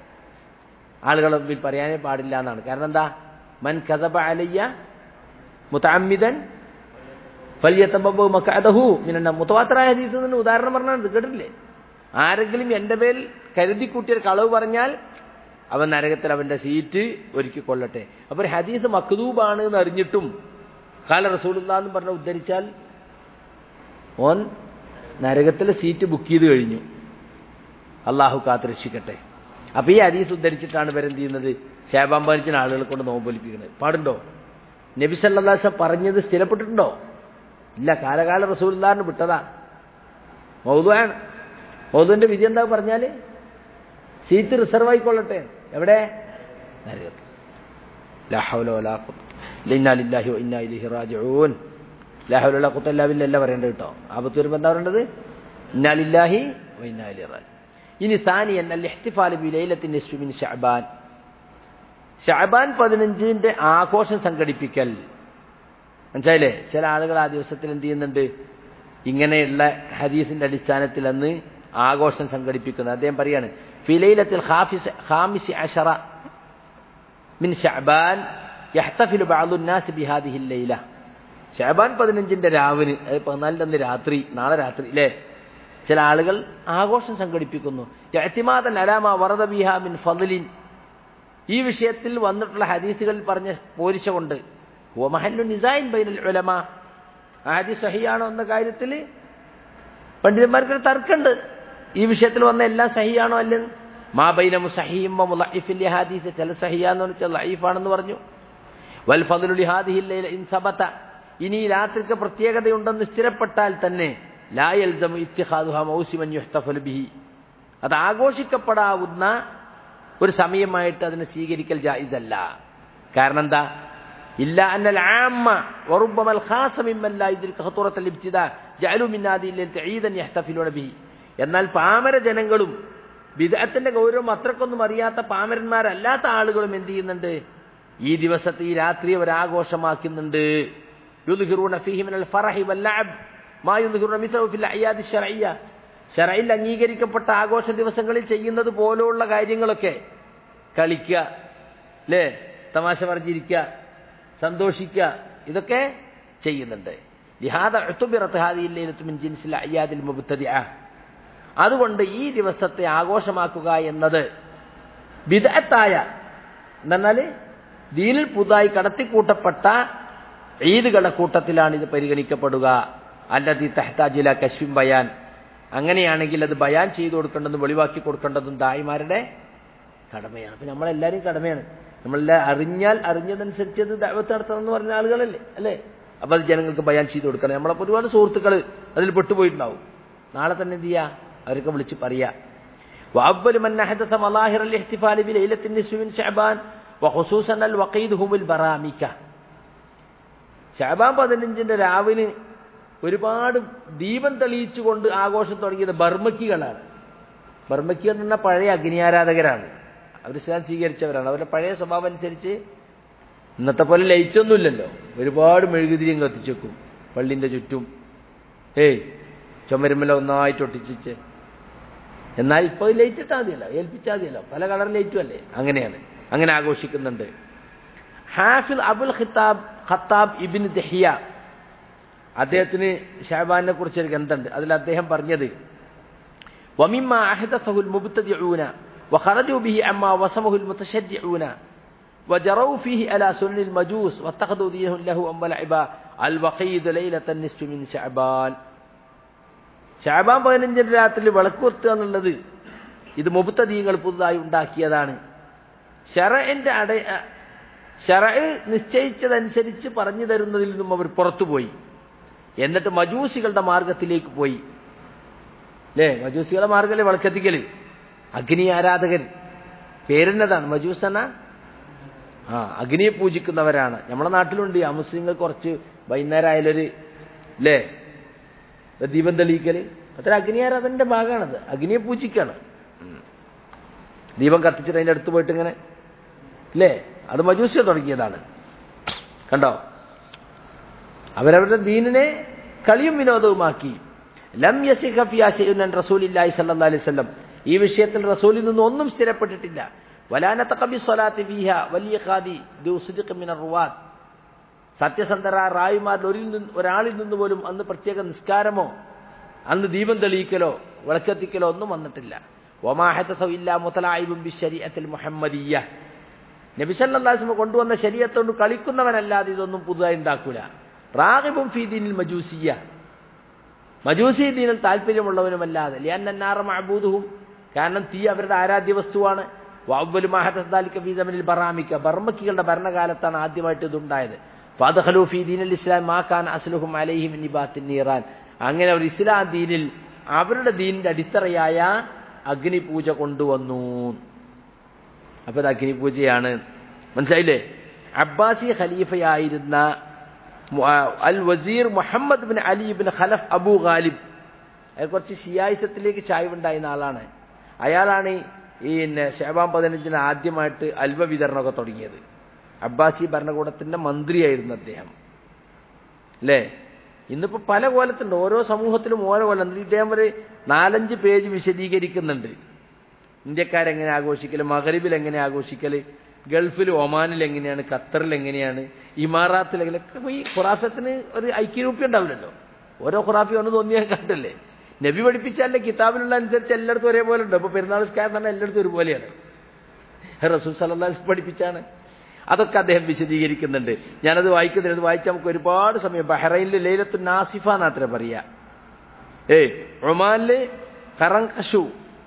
ആളുകളെ മുമ്പിൽ പറയാനേ പാടില്ല എന്നാണ് കാരണം എന്താ മൻ കഥബ അലയ്യ മുത്തഅമ്മിദൻ ഫല്യത്തബബു മഖഅദഹു മിനന്ന മുതവാത്തറായ ഹദീസിൽ നിന്ന് ഉദാഹരണം പറഞ്ഞാണ് കേട്ടില്ലേ ആരെങ്കിലും എൻ്റെ മേൽ കരുതി കൂട്ടിയ കളവ് പറഞ്ഞാൽ അവൻ നരകത്തിൽ അവന്റെ സീറ്റ് ഒരുക്കി കൊള്ളട്ടെ അപ്പൊ ഒരു ഹദീസ് മക്തൂബാണ് എന്ന് അറിഞ്ഞിട്ടും കാല റസൂലുള്ള എന്ന് പറഞ്ഞ ഉദ്ധരിച്ചാൽ ഓൻ നരകത്തിലെ സീറ്റ് ബുക്ക് ചെയ്ത് കഴിഞ്ഞു അള്ളാഹു കാത്തിരക്ഷിക്കട്ടെ അപ്പൊ ഈ ഹദീസ് ഉദ്ധരിച്ചിട്ടാണ് ഇവരെന്ത് ചെയ്യുന്നത് ശേബാമ്പരിച്ചിന് ആളുകളെ കൊണ്ട് നോമ്പൊലിപ്പിക്കുന്നത് പാടുണ്ടോ നബി സല്ലാസ് പറഞ്ഞത് സ്ഥിരപ്പെട്ടിട്ടുണ്ടോ ഇല്ല കാലകാല റസൂൽദാറിന് വിട്ടതാ മൗതുവാണ് മൗതുവിന്റെ വിധി എന്താ പറഞ്ഞാല് സീറ്റ് റിസർവ് ആയിക്കൊള്ളട്ടെ എവിടെ നരകത്തിൽ ലാ ഹൗല വലാ ഖുവത ഇല്ലാ ലില്ലാഹി വ ഇന്നാ ഇലൈഹി റാജിഊൻ ലാ ഹൗല വലാ ഖുവത ഇല്ലാ ബില്ലാഹി പറയേണ്ടത് കേട്ടോ ആപത്ത് വരുമ്പോൾ എന്താ പറയേണ്ടത് ഇന്നാ ലില്ലാഹി വ ഇന്നാ ഇലൈഹി റാജി ഇനി സാനിയൻ അൽ ഇഹ്തിഫാൽ ബി ലൈലത്തിൻ നിസ്ഫി മിൻ ശഅബാൻ ഷഅബാൻ പതിനഞ്ചിന്റെ ആഘോഷം സംഘടിപ്പിക്കൽ മനസ്സിലായില്ലേ ചില ആളുകൾ ആ ദിവസത്തിൽ എന്ത് ചെയ്യുന്നുണ്ട് ഇങ്ങനെയുള്ള ഹദീസിന്റെ അടിസ്ഥാനത്തിൽ അന്ന് ആഘോഷം സംഘടിപ്പിക്കുന്നത് അദ്ദേഹം പറയാണ് ഫിലൈലത്തിൽ ഹാഫിസ് ഹാമിസ് അഷറ മിൻ ഷഅബാൻ യഹ്തഫിലു ബഅദു الناس بهذه الليله ഷഅബാൻ പതിനഞ്ചിന്റെ രാവിന് അത് പതിനാലിന്റെ അന്ന് രാത്രി നാളെ രാത്രി അല്ലേ ചില ആളുകൾ ആഘോഷം സംഘടിപ്പിക്കുന്നു യഅ്തിമാദൻ അലാമ വറദ ബിഹ മിൻ ഫضലിൻ ഈ വിഷയത്തിൽ വന്നിട്ടുള്ള ഹദീസുകളിൽ പറഞ്ഞ പോരിശ കൊണ്ട് മഹല്ലു നിസായിൻ ബൈനൽ ഉലമ ആ ഹദീസ് സഹിയാണോ എന്ന കാര്യത്തിൽ പണ്ഡിതന്മാർക്ക് തർക്കമുണ്ട് ഈ വിഷയത്തിൽ വന്ന എല്ലാം സഹിയാണോ അല്ലെന്ന് മാ ബൈനമു സഹിയും മുലൈഫിൽ ഹദീസ് ചില സഹിയാന്ന് വെച്ചാൽ ലൈഫാണെന്ന് പറഞ്ഞു വൽ ഫضലുൽ ഹാദിഹിൽ ഇൻ സബത ഇനി ഈ രാത്രിക്ക് പ്രത്യേകതയുണ്ടെന്ന് സ്ഥിരപ്പെട്ടാൽ തന്നെ ലാ യൽസമു ഇത്തിഖാദുഹ മൗസിമൻ യുഹ്തഫൽ ബിഹി അത് ആഘോഷിക്കപ്പെടാവുന്ന ഒരു സമയമായിട്ട് അതിനെ സ്വീകരിക്കൽ ജായിസല്ല കാരണം എന്താ ഇല്ല അന്നൽ ആമ്മ വറുബ്ബമ الخاص ممن لا يدرك خطورة الابتداء جعلوا من هذه الليلة عيدا يحتفلون به എന്നാൽ പാമര ജനങ്ങളും വിദഗ്ധത്തിന്റെ ഗൗരവം അത്രക്കൊന്നും അറിയാത്ത പാമരന്മാരല്ലാത്ത ആളുകളും എന്ത് ചെയ്യുന്നുണ്ട് ഈ ദിവസത്തെ ഈ രാത്രി അവർ ആഘോഷമാക്കുന്നുണ്ട് യുദ്ഹിറൂന ഫീഹി മിനൽ ഫറഹി വല്ലഅബ് മാ യുദ്ഹിറൂന മിസ്ലഹു ഫിൽ അയ്യാദി ശർഇയ്യ ഷറയിൽ അംഗീകരിക്കപ്പെട്ട ആഘോഷ ദിവസങ്ങളിൽ ചെയ്യുന്നത് പോലെയുള്ള കാര്യങ്ങളൊക്കെ കളിക്കുക അല്ലേ തമാശ പറഞ്ഞിരിക്കുക സന്തോഷിക്കുക ഇതൊക്കെ ചെയ്യുന്നുണ്ട് അതുകൊണ്ട് ഈ ദിവസത്തെ ആഘോഷമാക്കുക എന്നത് വിദഗ്ധായ എന്നാൽ ദീനിൽ പുതുതായി കടത്തിക്കൂട്ടപ്പെട്ട ഈദുകളുടെ കൂട്ടത്തിലാണ് ഇത് പരിഗണിക്കപ്പെടുക അല്ലതി തെഹ്താജില കശ്വിം ബയാൻ അങ്ങനെയാണെങ്കിൽ അത് ബയാൻ ചെയ്തു കൊടുക്കേണ്ടതും വെളിവാക്കി കൊടുക്കേണ്ടതും ദായിമാരുടെ കടമയാണ് അപ്പൊ നമ്മളെല്ലാവരും കടമയാണ് നമ്മളെല്ലാം അറിഞ്ഞാൽ അറിഞ്ഞതനുസരിച്ച് അത് ദൈവത്ത് നടത്തണം എന്ന് പറഞ്ഞ ആളുകളല്ലേ അല്ലേ അപ്പൊ അത് ജനങ്ങൾക്ക് ബയാൻ ചെയ്തു കൊടുക്കണം നമ്മളെ ഒരുപാട് സുഹൃത്തുക്കൾ അതിൽ പെട്ടുപോയിട്ടുണ്ടാവും നാളെ തന്നെ എന്ത് ചെയ്യാ അവരൊക്കെ വിളിച്ച് പറയാ وأول من أحدث مظاهر الاحتفال بليلة النصف من شعبان وخصوصا الوقيد هم البرامكة ഷാബാൻ പതിനഞ്ചിന്റെ രാവിന് ഒരുപാട് ദീപം തെളിയിച്ചുകൊണ്ട് ആഘോഷം തുടങ്ങിയത് ബർമക്കികളാണ് ബർമക്കി എന്ന് പറഞ്ഞാൽ പഴയ അഗ്നിയാരാധകരാണ് അവർ ഇസ്ലാം സ്വീകരിച്ചവരാണ് അവരുടെ പഴയ സ്വഭാവം അനുസരിച്ച് ഇന്നത്തെ പോലെ ലൈറ്റ് ഒന്നുമില്ലല്ലോ ഒരുപാട് മെഴുകുതിരിയും കത്തിച്ചു വെക്കും പള്ളിന്റെ ചുറ്റും ഏയ് ചുമരുമ്മല ഒന്നായിട്ട് ഒട്ടിച്ചിച്ച് എന്നാൽ ഇപ്പോൾ ലൈറ്റ് ഇട്ടാൽ മതിയല്ലോ ഏൽപ്പിച്ചാൽ മതിയല്ലോ പല കളർ ലൈറ്റും അല്ലേ അങ്ങനെയാണ് അങ്ങനെ ആഘോഷിക്കുന്നുണ്ട് ഹാഫിൽ Abul Khittab Khattab ibn Dihya അദ്ദേഹത്തിന് ഷാബാനെ കുറിച്ച് ഒരു ഗ്രന്ഥമുണ്ട് അതിൽ അദ്ദേഹം പറഞ്ഞത് ومما أحدثه المبتدعون وخرجوا به عما وصمه المتشدعون وجروا فيه على سنن المجوس واتخذوا دينهم له أم لعبا الوقيد ليلة النصف من شعبان ഷാബാൻ പതിനഞ്ചിന്റെ രാത്രി വിളക്കുവെത്തുക എന്നുള്ളത് ഇത് മുബത്തദീങ്ങൾ പുതുതായി ഉണ്ടാക്കിയതാണ് ഷറന്റെ അട ഷറ നിശ്ചയിച്ചതനുസരിച്ച് പറഞ്ഞു തരുന്നതിൽ നിന്നും അവർ പുറത്തുപോയി എന്നിട്ട് മജൂസികളുടെ മാർഗത്തിലേക്ക് പോയി അല്ലേ മജൂസികളുടെ മാർഗമല്ലേ വിളക്കെത്തിക്കല് അഗ്നി ആരാധകൻ പേരെന്നതാണ് മജൂസ് എന്ന ആ അഗ്നിയെ പൂജിക്കുന്നവരാണ് നമ്മുടെ നാട്ടിലുണ്ട് ആ മുസ്ലിങ്ങൾ കുറച്ച് വൈകുന്നേരം ആയാലൊരു അല്ലേ ദീപം തെളിയിക്കല് അത്ര അഗ്നി ആരാധനന്റെ ഭാഗമാണത് അഗ്നിയെ പൂജിക്കാണ് ദീപം കത്തിച്ചിട്ട് അതിന്റെ അടുത്ത് പോയിട്ട് ഇങ്ങനെ അല്ലേ അത് മജൂസിയ തുടങ്ങിയതാണ് കണ്ടോ അവരവരുടെ ദീനിനെ കളിയും വിനോദവുമാക്കി ലം യസിഖ ഫി അശൈഉൻ റസൂലില്ലാഹി സ്വല്ലല്ലാഹി അലൈഹി വസല്ലം ഈ വിഷയത്തിൽ റസൂലിൽ നിന്ന് ഒന്നും സ്ഥിരപ്പെട്ടിട്ടില്ല വലാന തഖബി സ്വലാത്തി ഫീഹ വലിയ ഖാദി റുവാത്ത് സത്യസന്ധര റായിമാരിൽ ഒരിൽ നിന്ന് ഒരാളിൽ നിന്ന് പോലും അന്ന് പ്രത്യേക നിസ്കാരമോ അന്ന് ദീപം തെളിയിക്കലോ വിളക്കെത്തിക്കലോ ഒന്നും വന്നിട്ടില്ല മുഹമ്മദീയ നബിസല്ലാസ്മ കൊണ്ടുവന്ന ശരീരത്തോണ്ട് കളിക്കുന്നവനല്ലാതെ ഇതൊന്നും പുതുതായി ഉണ്ടാക്കൂല റാഗിബും ഫീദീനിൽ മജൂസിയ മജൂസി ദീനിൽ താല്പര്യമുള്ളവനുമല്ലാതെ ലിയന്നാറ മഹബൂദുഹും കാരണം തീ അവരുടെ ആരാധ്യ വസ്തുവാണ് വവ്വലു മഹദാലിക്ക ഫീസമനിൽ ബറാമിക്ക ബർമ്മക്കികളുടെ ഭരണകാലത്താണ് ആദ്യമായിട്ട് ഇതുണ്ടായത് ഫാദഹലു ഫീ ദീനൽ ഇസ്ലാം മാക്കാൻ അസ്ലുഹും അലൈഹിം നിബാത്തിൻ നീറാൻ അങ്ങനെ അവർ ഇസ്ലാം ദീനിൽ അവരുടെ ദീനിന്റെ അടിത്തറയായ അഗ്നിപൂജ കൊണ്ടുവന്നു അപ്പൊ ഇത് അഗ്നിപൂജയാണ് മനസ്സിലായില്ലേ അബ്ബാസി ഖലീഫയായിരുന്ന അൽ വസീർ Muhammad bin Ali bin Khalaf Abu Ghalib അയാൾ കുറച്ച് ഷിയായിസത്തിലേക്ക് ചായ്വുണ്ടായിരുന്ന ആളാണ് അയാളാണ് ഈ ഷെബാം പതിനഞ്ചിന് ആദ്യമായിട്ട് അൽവ വിതരണമൊക്കെ തുടങ്ങിയത് അബ്ബാസി ഭരണകൂടത്തിന്റെ മന്ത്രിയായിരുന്നു അദ്ദേഹം അല്ലേ ഇന്നിപ്പോ പല കോലത്തുണ്ട് ഓരോ സമൂഹത്തിലും ഓരോ കോലം ഇദ്ദേഹം ഒരു നാലഞ്ച് പേജ് വിശദീകരിക്കുന്നുണ്ട് ഇന്ത്യക്കാരെങ്ങനെ ആഘോഷിക്കല് മഹരിബിൽ എങ്ങനെ ആഘോഷിക്കല് ഗൾഫിൽ ഒമാനിൽ എങ്ങനെയാണ് ഖത്തറിൽ എങ്ങനെയാണ് ഇമാറാത്തിൽ എങ്ങനെയൊക്കെ ഈ ഖുറാഫത്തിന് ഒരു ഐക്യരൂപ്യം ഉണ്ടാവില്ലല്ലോ ഓരോ ഖുറാഫി ഒന്ന് തോന്നിയാൽ കണ്ടല്ലേ നബി പഠിപ്പിച്ചാലേ കിതാബിലുള്ള അനുസരിച്ച് എല്ലായിടത്തും ഒരേപോലെ ഉണ്ട് അപ്പൊ പെരുന്നാൾ സ്കാരം തന്നെ എല്ലായിടത്തും ഒരുപോലെയാണ് റസൂൽ സലഹ് പഠിപ്പിച്ചാണ് അതൊക്കെ അദ്ദേഹം വിശദീകരിക്കുന്നുണ്ട് ഞാനത് വായിക്കുന്നില്ല അത് വായിച്ചാൽ നമുക്ക് ഒരുപാട് സമയം ബഹ്റൈനിൽ ലൈലത്തു നാസിഫ എന്നാത്ര പറയാ ഏയ് ഒമാനില് കറങ്കഷു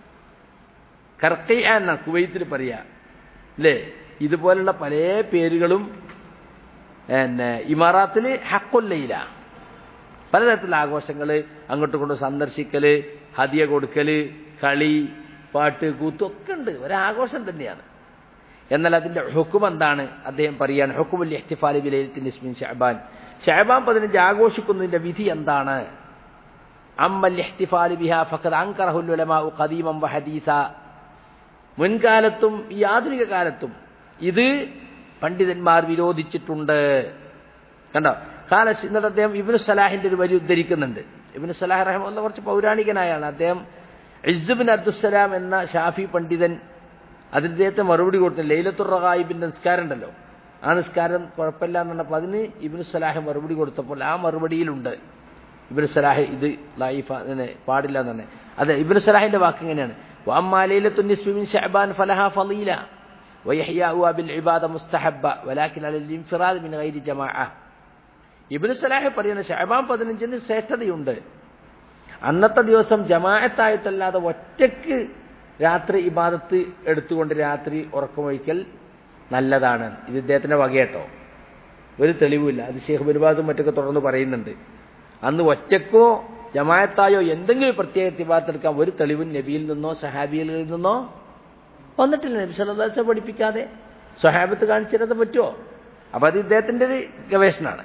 കർക്കൈ എന്ന കുവൈത്തിൽ പറയാ അല്ലേ ഇതുപോലുള്ള പല പേരുകളും പിന്നെ ഇമാറാത്തില് ഹക്കൊല്ലയില പലതരത്തിലുള്ള ആഘോഷങ്ങൾ അങ്ങോട്ടും കൊണ്ട് സന്ദർശിക്കല് ഹദിയ കൊടുക്കല് കളി പാട്ട് കൂത്ത് ഒക്കെ ഉണ്ട് ഒരാഘോഷം തന്നെയാണ് എന്നാൽ അതിന്റെ ഹുക്കും എന്താണ് അദ്ദേഹം പറയാൻ ഹുക്കുമുൽ ഇഹ്തിഫാലി വിലയിരുത്തിന് ഇസ്മിൻ ഷഹബാൻ ഷഹബാൻ പതിനഞ്ച് ആഘോഷിക്കുന്നതിന്റെ വിധി എന്താണ് അമ്മൽ ഇഹ്തിഫാലി ബിഹ ഫഖദ് അൻകറഹുൽ ഉലമാഉ ഖദീമൻ വഹദീസ മുൻകാലത്തും ഈ ആധുനിക കാലത്തും ഇത് പണ്ഡിതന്മാർ വിരോധിച്ചിട്ടുണ്ട് കണ്ടോ കാല എന്നിട്ട് അദ്ദേഹം ഇബിന് സലാഹിന്റെ ഒരു വരി ഉദ്ധരിക്കുന്നുണ്ട് ഇബിന് സലാഹ് റഹ്മുള്ള കുറച്ച് പൗരാണികനായാണ് അദ്ദേഹം ഇസ്ബിൻ അബ്ദുസലാം എന്ന ഷാഫി പണ്ഡിതൻ അതിന് അദ്ദേഹത്തെ മറുപടി കൊടുത്തു ലൈലത്തുർ റഹായിബിന്റെ നിസ്കാരം ഉണ്ടല്ലോ ആ നിസ്കാരം കുഴപ്പമില്ല എന്ന് പറഞ്ഞപ്പോൾ അതിന് ഇബിന് സലാഹ് മറുപടി കൊടുത്തപ്പോൾ ആ മറുപടിയിലുണ്ട് ഇബിന് സലാഹ് ഇത് ലൈഫ അതിനെ പാടില്ല എന്ന് തന്നെ അതെ ഇബിന് സലാഹിന്റെ വാക്ക് ഇങ്ങനെയാണ് وأما ليلة النصف من شعبان فلها فضيلة ويحياؤها بالعبادة مستحبة ولكن على الانفراد من غير جماعة ഇബിന് സലാഹ് പറയുന്ന ഷഹബാൻ പതിനഞ്ചിന് ശ്രേഷ്ഠതയുണ്ട് അന്നത്തെ ദിവസം ജമാഅത്തായിട്ടല്ലാതെ ഒറ്റയ്ക്ക് രാത്രി ഇബാദത്ത് എടുത്തുകൊണ്ട് രാത്രി ഉറക്കമൊഴിക്കൽ നല്ലതാണ് ഇത് ഇദ്ദേഹത്തിന്റെ വകയേട്ടോ ഒരു തെളിവില്ല അത് ഷെയ്ഖ് ബിർബാസും മറ്റൊക്കെ തുടർന്ന് പറയുന്നുണ്ട് അന്ന് ഒറ്റക്കോ ജമായത്തായോ എന്തെങ്കിലും പ്രത്യേക തിബാത്തെടുക്കാൻ ഒരു തെളിവും നബിയിൽ നിന്നോ സഹാബിയിൽ നിന്നോ വന്നിട്ടില്ല നബി സല്ലാസ് പഠിപ്പിക്കാതെ സ്വഹാബത്ത് കാണിച്ചിരുന്നത് പറ്റുമോ അപ്പൊ അത് ഇദ്ദേഹത്തിന്റെ ഒരു ഗവേഷണമാണ്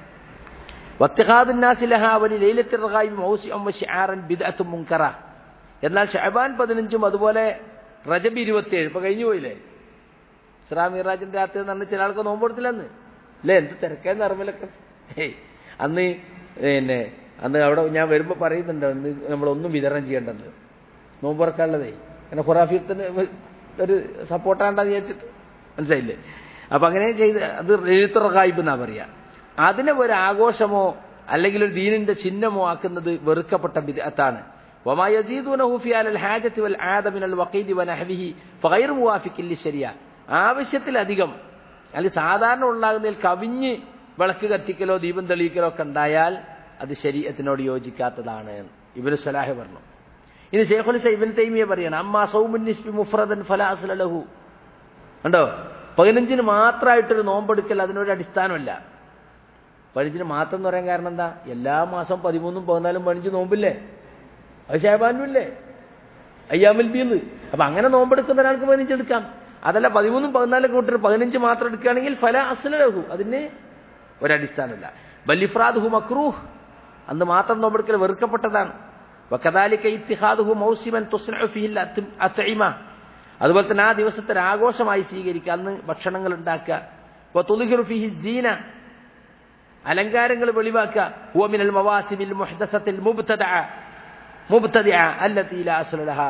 എന്നാൽ ഷഹബാൻ പതിനഞ്ചും അതുപോലെ റജബ് ഇരുപത്തിയേഴ് ഇപ്പൊ കഴിഞ്ഞു പോയില്ലേ ഇസ്രാമിറാജിന്റെ രാത്രി എന്ന് പറഞ്ഞ ചില ആൾക്ക് നോമ്പെടുത്തില്ലെന്ന് അല്ലേ എന്ത് തിരക്കേന്ന് അറിവിലൊക്കെ ഏയ് അന്ന് പിന്നെ അന്ന് അവിടെ ഞാൻ വരുമ്പോൾ പറയുന്നുണ്ട് അന്ന് നമ്മളൊന്നും വിതരണം ചെയ്യേണ്ടത് നോമ്പ് തുറക്കാനുള്ളതേ അങ്ങനെ ഖുറാഫിയത്തിന് ഒരു സപ്പോർട്ടാണ്ടെന്ന് വിചാരിച്ചിട്ട് മനസ്സിലായില്ലേ അപ്പൊ അങ്ങനെ ചെയ്ത് അത് എഴുത്തുറക്കായ്പ എന്നാ പറയാ അതിനെ ഒരു ആഘോഷമോ അല്ലെങ്കിൽ ഒരു ദീനിന്റെ ചിഹ്നമോ ആക്കുന്നത് വെറുക്കപ്പെട്ട ബിദഅത്താണ് وما يزيدونه في على الحاجة والعادة من الوقيد ونحوه فغير موافق للشريعة ആവശ്യത്തിലധികം അല്ലെങ്കിൽ സാധാരണ ഉണ്ടാകുന്നതിൽ കവിഞ്ഞ് വിളക്ക് കത്തിക്കലോ ദീപം തെളിയിക്കലോ ഒക്കെ ഉണ്ടായാൽ അത് ശരീരത്തിനോട് യോജിക്കാത്തതാണ് ഇബിന് സലാഹ് പറഞ്ഞു ഇനി ഷെയ്ഖുൽ ഇബിൻ തൈമിയ പറയണം അമ്മ സൗമുന്നിസ്ബി മുഫ്രദൻ ഫലാസുലഹു കണ്ടോ പതിനഞ്ചിന് മാത്രമായിട്ടൊരു നോമ്പെടുക്കൽ അതിനൊരു അടിസ്ഥാനമല്ല പതിനഞ്ചിന് മാത്രം എന്ന് പറയാൻ കാരണം എന്താ എല്ലാ മാസം പതിമൂന്നും പതിനാലും പതിനഞ്ച് നോമ്പില്ലേ അത് ഷേബാനുമില്ലേ അയ്യാമിൽ ബീന്ന് അപ്പൊ അങ്ങനെ നോമ്പെടുക്കുന്ന ഒരാൾക്ക് പതിനഞ്ച് എടുക്കാം അതല്ല പതിമൂന്നും പതിനാലും കൂട്ടർ പതിനഞ്ച് മാത്രം എടുക്കുകയാണെങ്കിൽ ഫല അസ്ലഹു അതിന് ഒരടിസ്ഥാനമില്ല ബലിഫ്രാദുഹു മക്രൂഹ് അന്ന് മാത്രം നോമ്പെടുക്കൽ വെറുക്കപ്പെട്ടതാണ് വക്കദാലിക്ക ഇത്തിഹാദുഹു മൗസിമൻ തുസ്നഉ ഫീഹിൽ അത്ഇമ അതുപോലെ തന്നെ ആ ദിവസത്തെ ആഘോഷമായി സ്വീകരിക്കുക അന്ന് ഭക്ഷണങ്ങൾ ഉണ്ടാക്കുക വതുദ്ഹിറു ഫീഹി സീന അലങ്കാരങ്ങൾ വെളിവാക്കുക ഹുവ മിനൽ മവാസിമിൽ മുഹ്ദസത്തിൽ മുബ്തദഅ മുബ്തദിഅ അല്ലതി ലാ അസ്ല ലഹ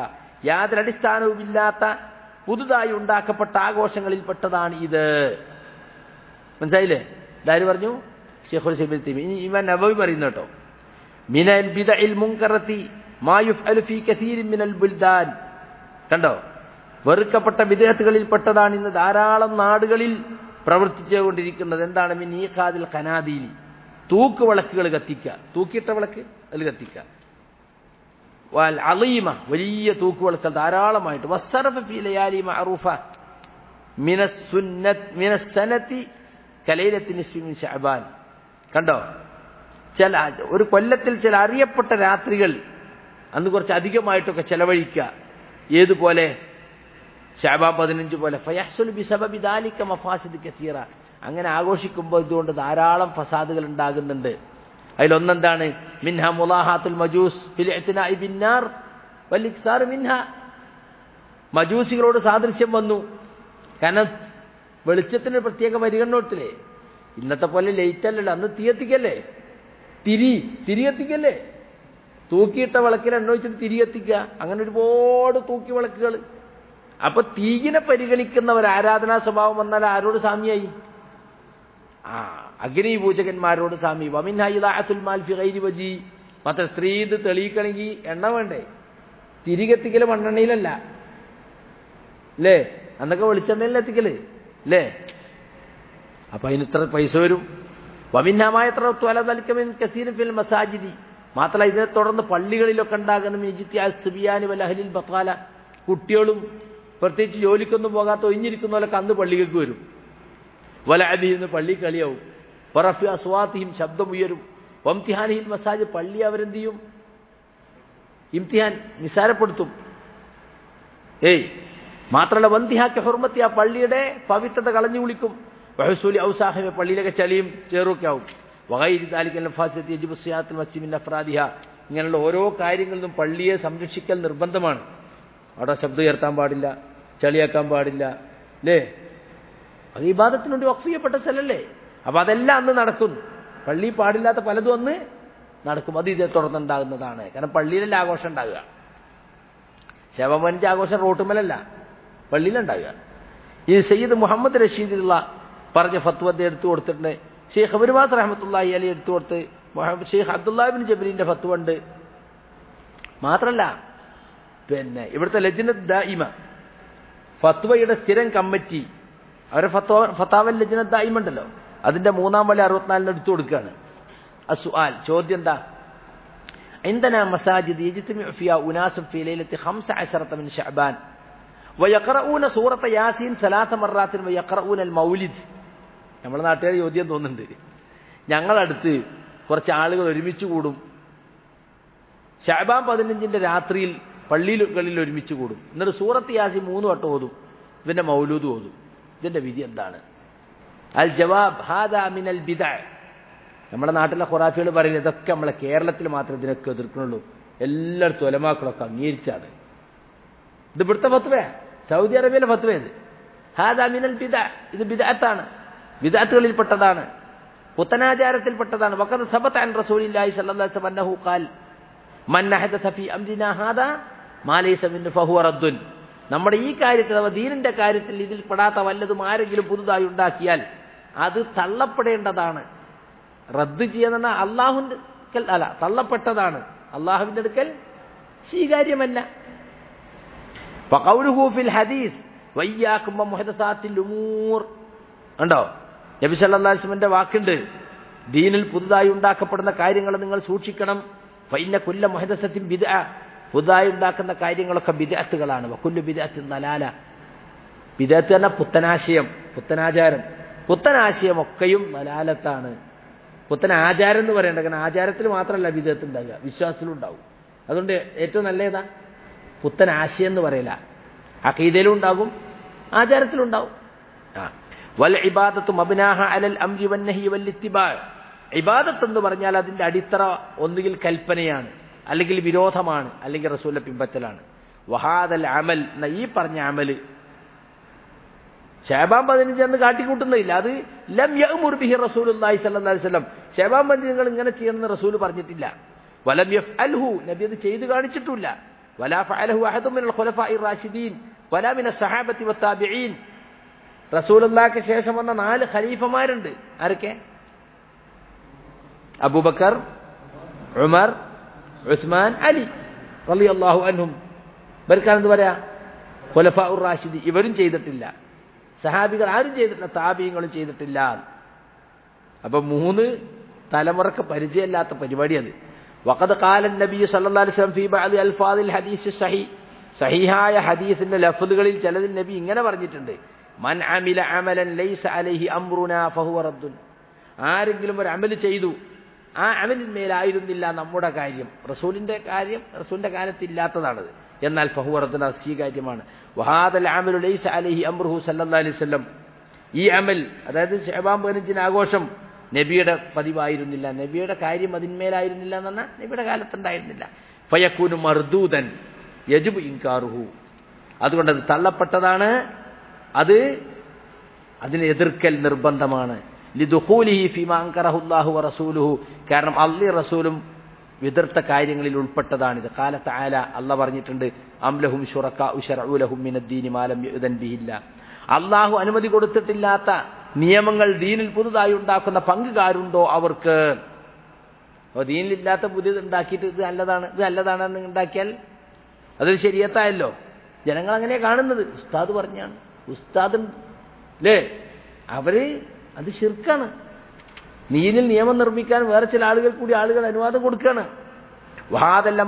യാതൊരു അടിസ്ഥാനവുമില്ലാത്ത പുതുതായി ഉണ്ടാക്കപ്പെട്ട ആഘോഷങ്ങളിൽപ്പെട്ടതാണ് ഇത് മനസ്സിലായില്ലേ ഇതാര് പറഞ്ഞു ഷെയ്ഖുൽ സൈബിൽ തീമി ഇനി ഇവൻ നബവി പറയുന്നു കേട്ടോ മിനൽ ബിദഇൽ മുൻകറത്തി മാ യുഫ്അലു ഫീ കസീരിൻ മിനൽ ബുൽദാൻ കണ്ടോ വെറുക്കപ്പെട്ട വിദേഹത്തുകളിൽപ്പെട്ടതാണ് ഇന്ന് ധാരാളം നാടുകളിൽ പ്രവർത്തിച്ചുകൊണ്ടിരിക്കുന്നത് എന്താണ് മിൻ ഈഖാദിൽ ഖനാദീലി തൂക്ക് വിളക്കുകൾ കത്തിക്കുക തൂക്കിയിട്ട വിളക്ക് അതിൽ കത്തിക്കുക വൽ അലീമ വലിയ തൂക്കുവിളക്കൾ ധാരാളമായിട്ട് വസ്സറഫ ഫീ ലയാലി മഅറൂഫ മിനസ്സുന്നത് മിനസ്സനത്തി കലൈലത്തി നിസ്ഫി മിൻ ശഅബാൻ കണ്ടോ ചില ഒരു കൊല്ലത്തിൽ ചില അറിയപ്പെട്ട രാത്രികൾ അന്ന് കുറച്ച് അധികമായിട്ടൊക്കെ ചെലവഴിക്കുക ഏതുപോലെ ഷാബാൻ പതിനഞ്ച് പോലെ ഫയഹ്സുൽ ബിസബബി ദാലിക മഫാസിദ് കസീറ അങ്ങനെ ആഘോഷിക്കുമ്പോൾ ഇതുകൊണ്ട് ധാരാളം ഫസാദുകൾ ഉണ്ടാകുന്നുണ്ട് അതിലൊന്നെന്താണ് മിൻഹ മുലാഹാത്തുൽ മജൂസ് ഫിൽ ഇഅ്തിനാഇ ബിന്നാർ വൽ ഇക്സാർ മിൻഹ മജൂസികളോട് സാദൃശ്യം വന്നു കാരണം വെളിച്ചത്തിന് പ്രത്യേക പരിഗണനത്തില്ലേ ഇന്നത്തെ പോലെ ലേറ്റ് അല്ലല്ലോ അന്ന് തീ എത്തിക്കല്ലേ തിരി തിരി എത്തിക്കല്ലേ തൂക്കിയിട്ട വിളക്കിൽ എണ്ണ വെച്ചിട്ട് തിരി എത്തിക്കുക അങ്ങനെ ഒരുപാട് തൂക്കി വിളക്കുകൾ അപ്പൊ തീയിനെ പരിഗണിക്കുന്ന ഒരു ആരാധനാ സ്വഭാവം വന്നാൽ ആരോട് സാമ്യായി ആ അഗ്നി പൂജകന്മാരോട് സാമി വമിൻഹുൽ മാൽഫി ഗൈരി വജി മാത്രം സ്ത്രീ ഇത് തെളിയിക്കണമെങ്കിൽ എണ്ണ വേണ്ടേ തിരികെത്തിക്കല് മണ്ണെണ്ണയിലല്ല അല്ലേ അന്നൊക്കെ വെളിച്ചെണ്ണയിൽ എത്തിക്കല് അല്ലേ അപ്പൊ അതിന് ഇത്ര പൈസ വരും വമിന്നമായ എത്ര ത്വലതൽക്കമിൻ കസീരും ഫിൽ മസാജിദി മാത്രമല്ല ഇതിനെ തുടർന്ന് പള്ളികളിലൊക്കെ ഉണ്ടാകുന്ന മിജിത്യ സുബിയാനി വലഹലിൽ ബത്താല കുട്ടികളും പ്രത്യേകിച്ച് ജോലിക്കൊന്നും പോകാത്ത ഒഴിഞ്ഞിരിക്കുന്നവരൊക്കെ അന്ന് പള്ളികൾക്ക് വരും വലഅബി എന്ന് പള്ളി കളിയാവും വറഫി അസ്വാത്തിയും ശബ്ദം ഉയരും വംതിഹാനിഹിൽ മസാജ് പള്ളി അവരെന്ത് ചെയ്യും ഇംതിഹാൻ നിസാരപ്പെടുത്തും ഏയ് മാത്രമല്ല വന്തിഹാക്ക് ഹുർമത്തി ആ പള്ളിയുടെ പവിത്രത കളഞ്ഞു വിളിക്കും വഹസൂലി ഔസാഹിമെ പള്ളിയിലൊക്കെ ചളിയും ചേറുമൊക്കെ ആവും വകൈരി താലിക്കൽ ഫാസിയത്തി യജിബു സിയാത്തുൽ മസ്ജിമിൻ അഫ്രാദിഹ ഇങ്ങനെയുള്ള ഓരോ കാര്യങ്ങളിലും പള്ളിയെ സംരക്ഷിക്കൽ നിർബന്ധമാണ് അവിടെ ശബ്ദം ഉയർത്താൻ പാടില്ല ചളിയാക്കാൻ പാടില്ല അല്ലേ അത് ഈ ബാധത്തിന് വേണ്ടി വഖഫ് ചെയ്യപ്പെട്ട സ്ഥലല്ലേ അപ്പൊ അതെല്ലാം അന്ന് നടക്കുന്നു പള്ളി പാടില്ലാത്ത പലതും അന്ന് നടക്കും അത് ഇതേ തുടർന്നുണ്ടാകുന്നതാണ് കാരണം പള്ളിയിലല്ല ആഘോഷം ഉണ്ടാകുക ശവമഞ്ച് ആഘോഷം റോട്ടുമലല്ല പള്ളിയിലുണ്ടാകുക ഈ സയ്യിദ് മുഹമ്മദ് റഷീദുള്ള പറഞ്ഞ ഫത്വ എടുത്തു കൊടുത്തിട്ടുണ്ട് ഷെയ്ഖ് അബുരുമാസ് റഹമത്തുള്ളി അലി എടുത്തു കൊടുത്ത് ഷെയ്ഖ് അബ്ദുല്ലാബിൻ ജബരീന്റെ ഫത്വ ഉണ്ട് മാത്രല്ല പിന്നെ ഇവിടുത്തെ ലജ്നത്ത് ദായിമ ഫത്വയുടെ സ്ഥിരം കമ്മിറ്റി അവരെ ഫത്വ ഫത്താവൽ ലജ്നത്ത് ദായിമ ഉണ്ടല്ലോ അതിന്റെ മൂന്നാം വല അറുപത്തിനാലിന് എടുത്തു കൊടുക്കുകയാണ് അസുആൽ ചോദ്യം എന്താ عندنا مساجد يجتمع فيها أناس في ليلة خمس عشرة من شعبان ويقرؤون سورة ياسين ثلاث مرات ويقرؤون المولد നമ്മുടെ നാട്ടുകാർ ചോദ്യം തോന്നുന്നുണ്ട് ഞങ്ങളടുത്ത് കുറച്ച് ആളുകൾ ഒരുമിച്ച് കൂടും ഷാബാൻ പതിനഞ്ചിന്റെ രാത്രിയിൽ പള്ളികളിൽ ഒരുമിച്ച് കൂടും എന്നിട്ട് സൂറത്ത് യാസി മൂന്ന് വട്ടം ഓതും ഇതിന്റെ മൗലൂദ് ഓതും ഇതിന്റെ വിധി എന്താണ് അൽ ജവാബ് ഹാദ മിനൽ ബിദ നമ്മുടെ നാട്ടിലെ ഖുറാഫികൾ പറയുന്നത് ഇതൊക്കെ നമ്മളെ കേരളത്തിൽ മാത്രമേ ഇതിനൊക്കെ എതിർക്കണുള്ളൂ എല്ലായിടത്തും ഒലമാക്കളൊക്കെ അംഗീകരിച്ചാണ് ഇത് ഇവിടുത്തെ ഫത്വയാ സൗദി അറേബ്യയിലെ ഫത്വ ഇത് ഹാദ മിനൽ ബിദ ഇത് ബിദാത്താണ് ബിദാത്തുകളിൽപ്പെട്ടതാണ് പുത്തനാചാരത്തിൽപ്പെട്ടതാണ് വഖദ് സബത അൻ റസൂലില്ലാഹി സ്വല്ലല്ലാഹു അലൈഹി വസല്ലം അന്നഹു ഖാൽ മൻ അഹദത ഫീ അംരിനാ ഹാദാ മാ ലൈസ മിൻ ഫഹുവ റദ്ദുൻ നമ്മുടെ ഈ കാര്യത്തിൽ അഥവാ ദീനിന്റെ കാര്യത്തിൽ ഇതിൽ പെടാത്ത വല്ലതും ആരെങ്കിലും പുതുതായി ഉണ്ടാക്കിയാൽ അത് തള്ളപ്പെടേണ്ടതാണ് റദ്ദ് ചെയ്യുന്ന അള്ളാഹുവിന്റെ അടുക്കൽ അല്ല തള്ളപ്പെട്ടതാണ് അള്ളാഹുവിന്റെ അടുക്കൽ സ്വീകാര്യമല്ല ഫിൽ ഹദീസ് വയ്യാക്കുമ്പ മുഹദസാത്തിൽ ഉമൂർ ഉണ്ടോ നബി സല്ലാസ്മിന്റെ വാക്കുണ്ട് ദീനിൽ പുതുതായി ഉണ്ടാക്കപ്പെടുന്ന കാര്യങ്ങൾ നിങ്ങൾ സൂക്ഷിക്കണം ഫൈന കുല്ല മുഹദസത്തിൻ ബിദ പുതുതായി ഉണ്ടാക്കുന്ന കാര്യങ്ങളൊക്കെ ബിദഅത്തുകളാണ് വക്കുല്ലു ബിദഅത്തിൻ നലാല ബിദഅത്ത് തന്നെ പുത്തനാശയം പുത്തനാചാരം പുത്തനാശയം ഒക്കെയും നലാലത്താണ് പുത്തൻ ആചാരം എന്ന് പറയേണ്ട കാരണം ആചാരത്തിൽ മാത്രമല്ല ബിദഅത്ത് ഉണ്ടാകുക വിശ്വാസത്തിലും ഉണ്ടാവും അതുകൊണ്ട് ഏറ്റവും നല്ല ഏതാ പുത്തൻ ആശയം എന്ന് പറയില്ല അഖീദയിലും ഉണ്ടാകും ആചാരത്തിലും ഉണ്ടാവും ആ വൽ ഇബാദത്ത് മബ്നാഹ അലൽ അംരി വന്നഹി വൽ ഇത്തിബാ ഇബാദത്ത് എന്ന് പറഞ്ഞാൽ അതിന്റെ അടിത്തറ ഒന്നുകിൽ കൽപ്പനയാണ് അല്ലെങ്കിൽ വിരോധമാണ് അല്ലെങ്കിൽ റസൂലിനെ പിമ്പറ്റലാണ് വഹാദൽ അമൽ എന്ന ഈ പറഞ്ഞ അമല് ഷേബാൻ പതിനഞ്ച് എന്ന് കാട്ടിക്കൂട്ടുന്നില്ല അത് ലം യഅ്മുർ ബിഹി റസൂലുള്ളാഹി സ്വല്ലല്ലാഹി അലൈഹി വസല്ലം ഷേബാൻ പതിനഞ്ച് നിങ്ങൾ ഇങ്ങനെ ചെയ്യണമെന്ന് റസൂൽ പറഞ്ഞിട്ടില്ല വലം യഫ്അൽഹു നബി അത് ചെയ്തു കാണിച്ചിട്ടില്ല വലാ ഫഅലഹു അഹദും മിനൽ ഖുലഫാഇർ റാഷിദീൻ വലാ മിനസ് സഹാബത്തി വത്താബിഈൻ റസൂലുള്ളാഹിക്ക് ശേഷം വന്ന നാല് ഖലീഫമാരുണ്ട് ആരൊക്കെ അബൂബക്കർ ഉമർ ഉസ്മാൻ അലി റളിയല്ലാഹു അൻഹും ഇവർക്കാണ് എന്ത് പറയാ ഖുലഫാ ഉർ റാഷിദി ഇവരും ചെയ്തിട്ടില്ല സഹാബികൾ ആരും ചെയ്തിട്ടില്ല താബീങ്ങളും ചെയ്തിട്ടില്ല അപ്പൊ മൂന്ന് തലമുറക്ക് പരിചയമില്ലാത്ത പരിപാടി അത് വഖദ് ഖാല നബി സല്ലല്ലാഹു അലൈഹി വസല്ലം ഫീ ബഅദി അൽഫാദിൽ ഹദീസ് സഹീ സഹീഹായ ഹദീസിന്റെ ലഫ്ലുകളിൽ ചിലതിൽ നബി ഇങ്ങനെ പറഞ്ഞിട്ടുണ്ട് മൻ അമില അമലൻ ലൈസ അലൈഹി അംറുനാ ഫഹുവ റദ്ദുൻ ആരെങ്കിലും ഒരു അമൽ ചെയ്തു ആ അമലിന്മേലായിരുന്നില്ല നമ്മുടെ കാര്യം റസൂലിന്റെ കാര്യം റസൂലിന്റെ കാലത്ത് ഇല്ലാത്തതാണത് എന്നാൽ ഫഹുവ റദ്ദുൻ അത് സ്വീകാര്യമാണ് വഹാദൽ അമലു ലൈസ അലൈഹി അംറുഹു സല്ലല്ലാഹു അലൈഹി വസല്ലം ഈ അമൽ അതായത് ഷഹബാൻ പതിനഞ്ചിന് ആഘോഷം നബിയുടെ പതിവായിരുന്നില്ല നബിയുടെ കാര്യം അതിന്മേലായിരുന്നില്ല എന്ന് പറഞ്ഞാൽ നബിയുടെ കാലത്തുണ്ടായിരുന്നില്ല ഫയക്കൂനു മർദൂദൻ യജുബ് ഇൻകാറുഹു അതുകൊണ്ട് അത് തള്ളപ്പെട്ടതാണ് അത് അതിനെ എതിർക്കൽ നിർബന്ധമാണ് ലിദുഹൂലിഹി ഫിമാ അൻകറഹുല്ലാഹു വറസൂലുഹു കാരണം അള്ളി റസൂലും വിതർത്ത കാര്യങ്ങളിൽ ഉൾപ്പെട്ടതാണിത് കാലത്ത് ആല അല്ല പറഞ്ഞിട്ടുണ്ട് അംലഹും ഷുറക്ക ഉഷറൂലഹും മിനദ്ദീനി മാലം യുദൻ ബിഹില്ല അള്ളാഹു അനുമതി കൊടുത്തിട്ടില്ലാത്ത നിയമങ്ങൾ ദീനിൽ പുതുതായി ഉണ്ടാക്കുന്ന പങ്കുകാരുണ്ടോ അവർക്ക് അപ്പോൾ ദീനിലില്ലാത്ത പുതിയത് ഉണ്ടാക്കിയിട്ട് ഇത് നല്ലതാണ് ഇത് നല്ലതാണെന്ന് ഉണ്ടാക്കിയാൽ അതൊരു ശരിയത്തായല്ലോ ജനങ്ങൾ അങ്ങനെ കാണുന്നത് ഉസ്താദ് പറഞ്ഞാണ് ഉസ്താദ് അല്ലേ അവര് അത് ശിർക്കാണ് നീനിൽ നിയമം നിർമ്മിക്കാൻ വേറെ ചില ആളുകൾ കൂടി ആളുകൾ അനുവാദം കൊടുക്കുകയാണ് വഹാദെല്ലാം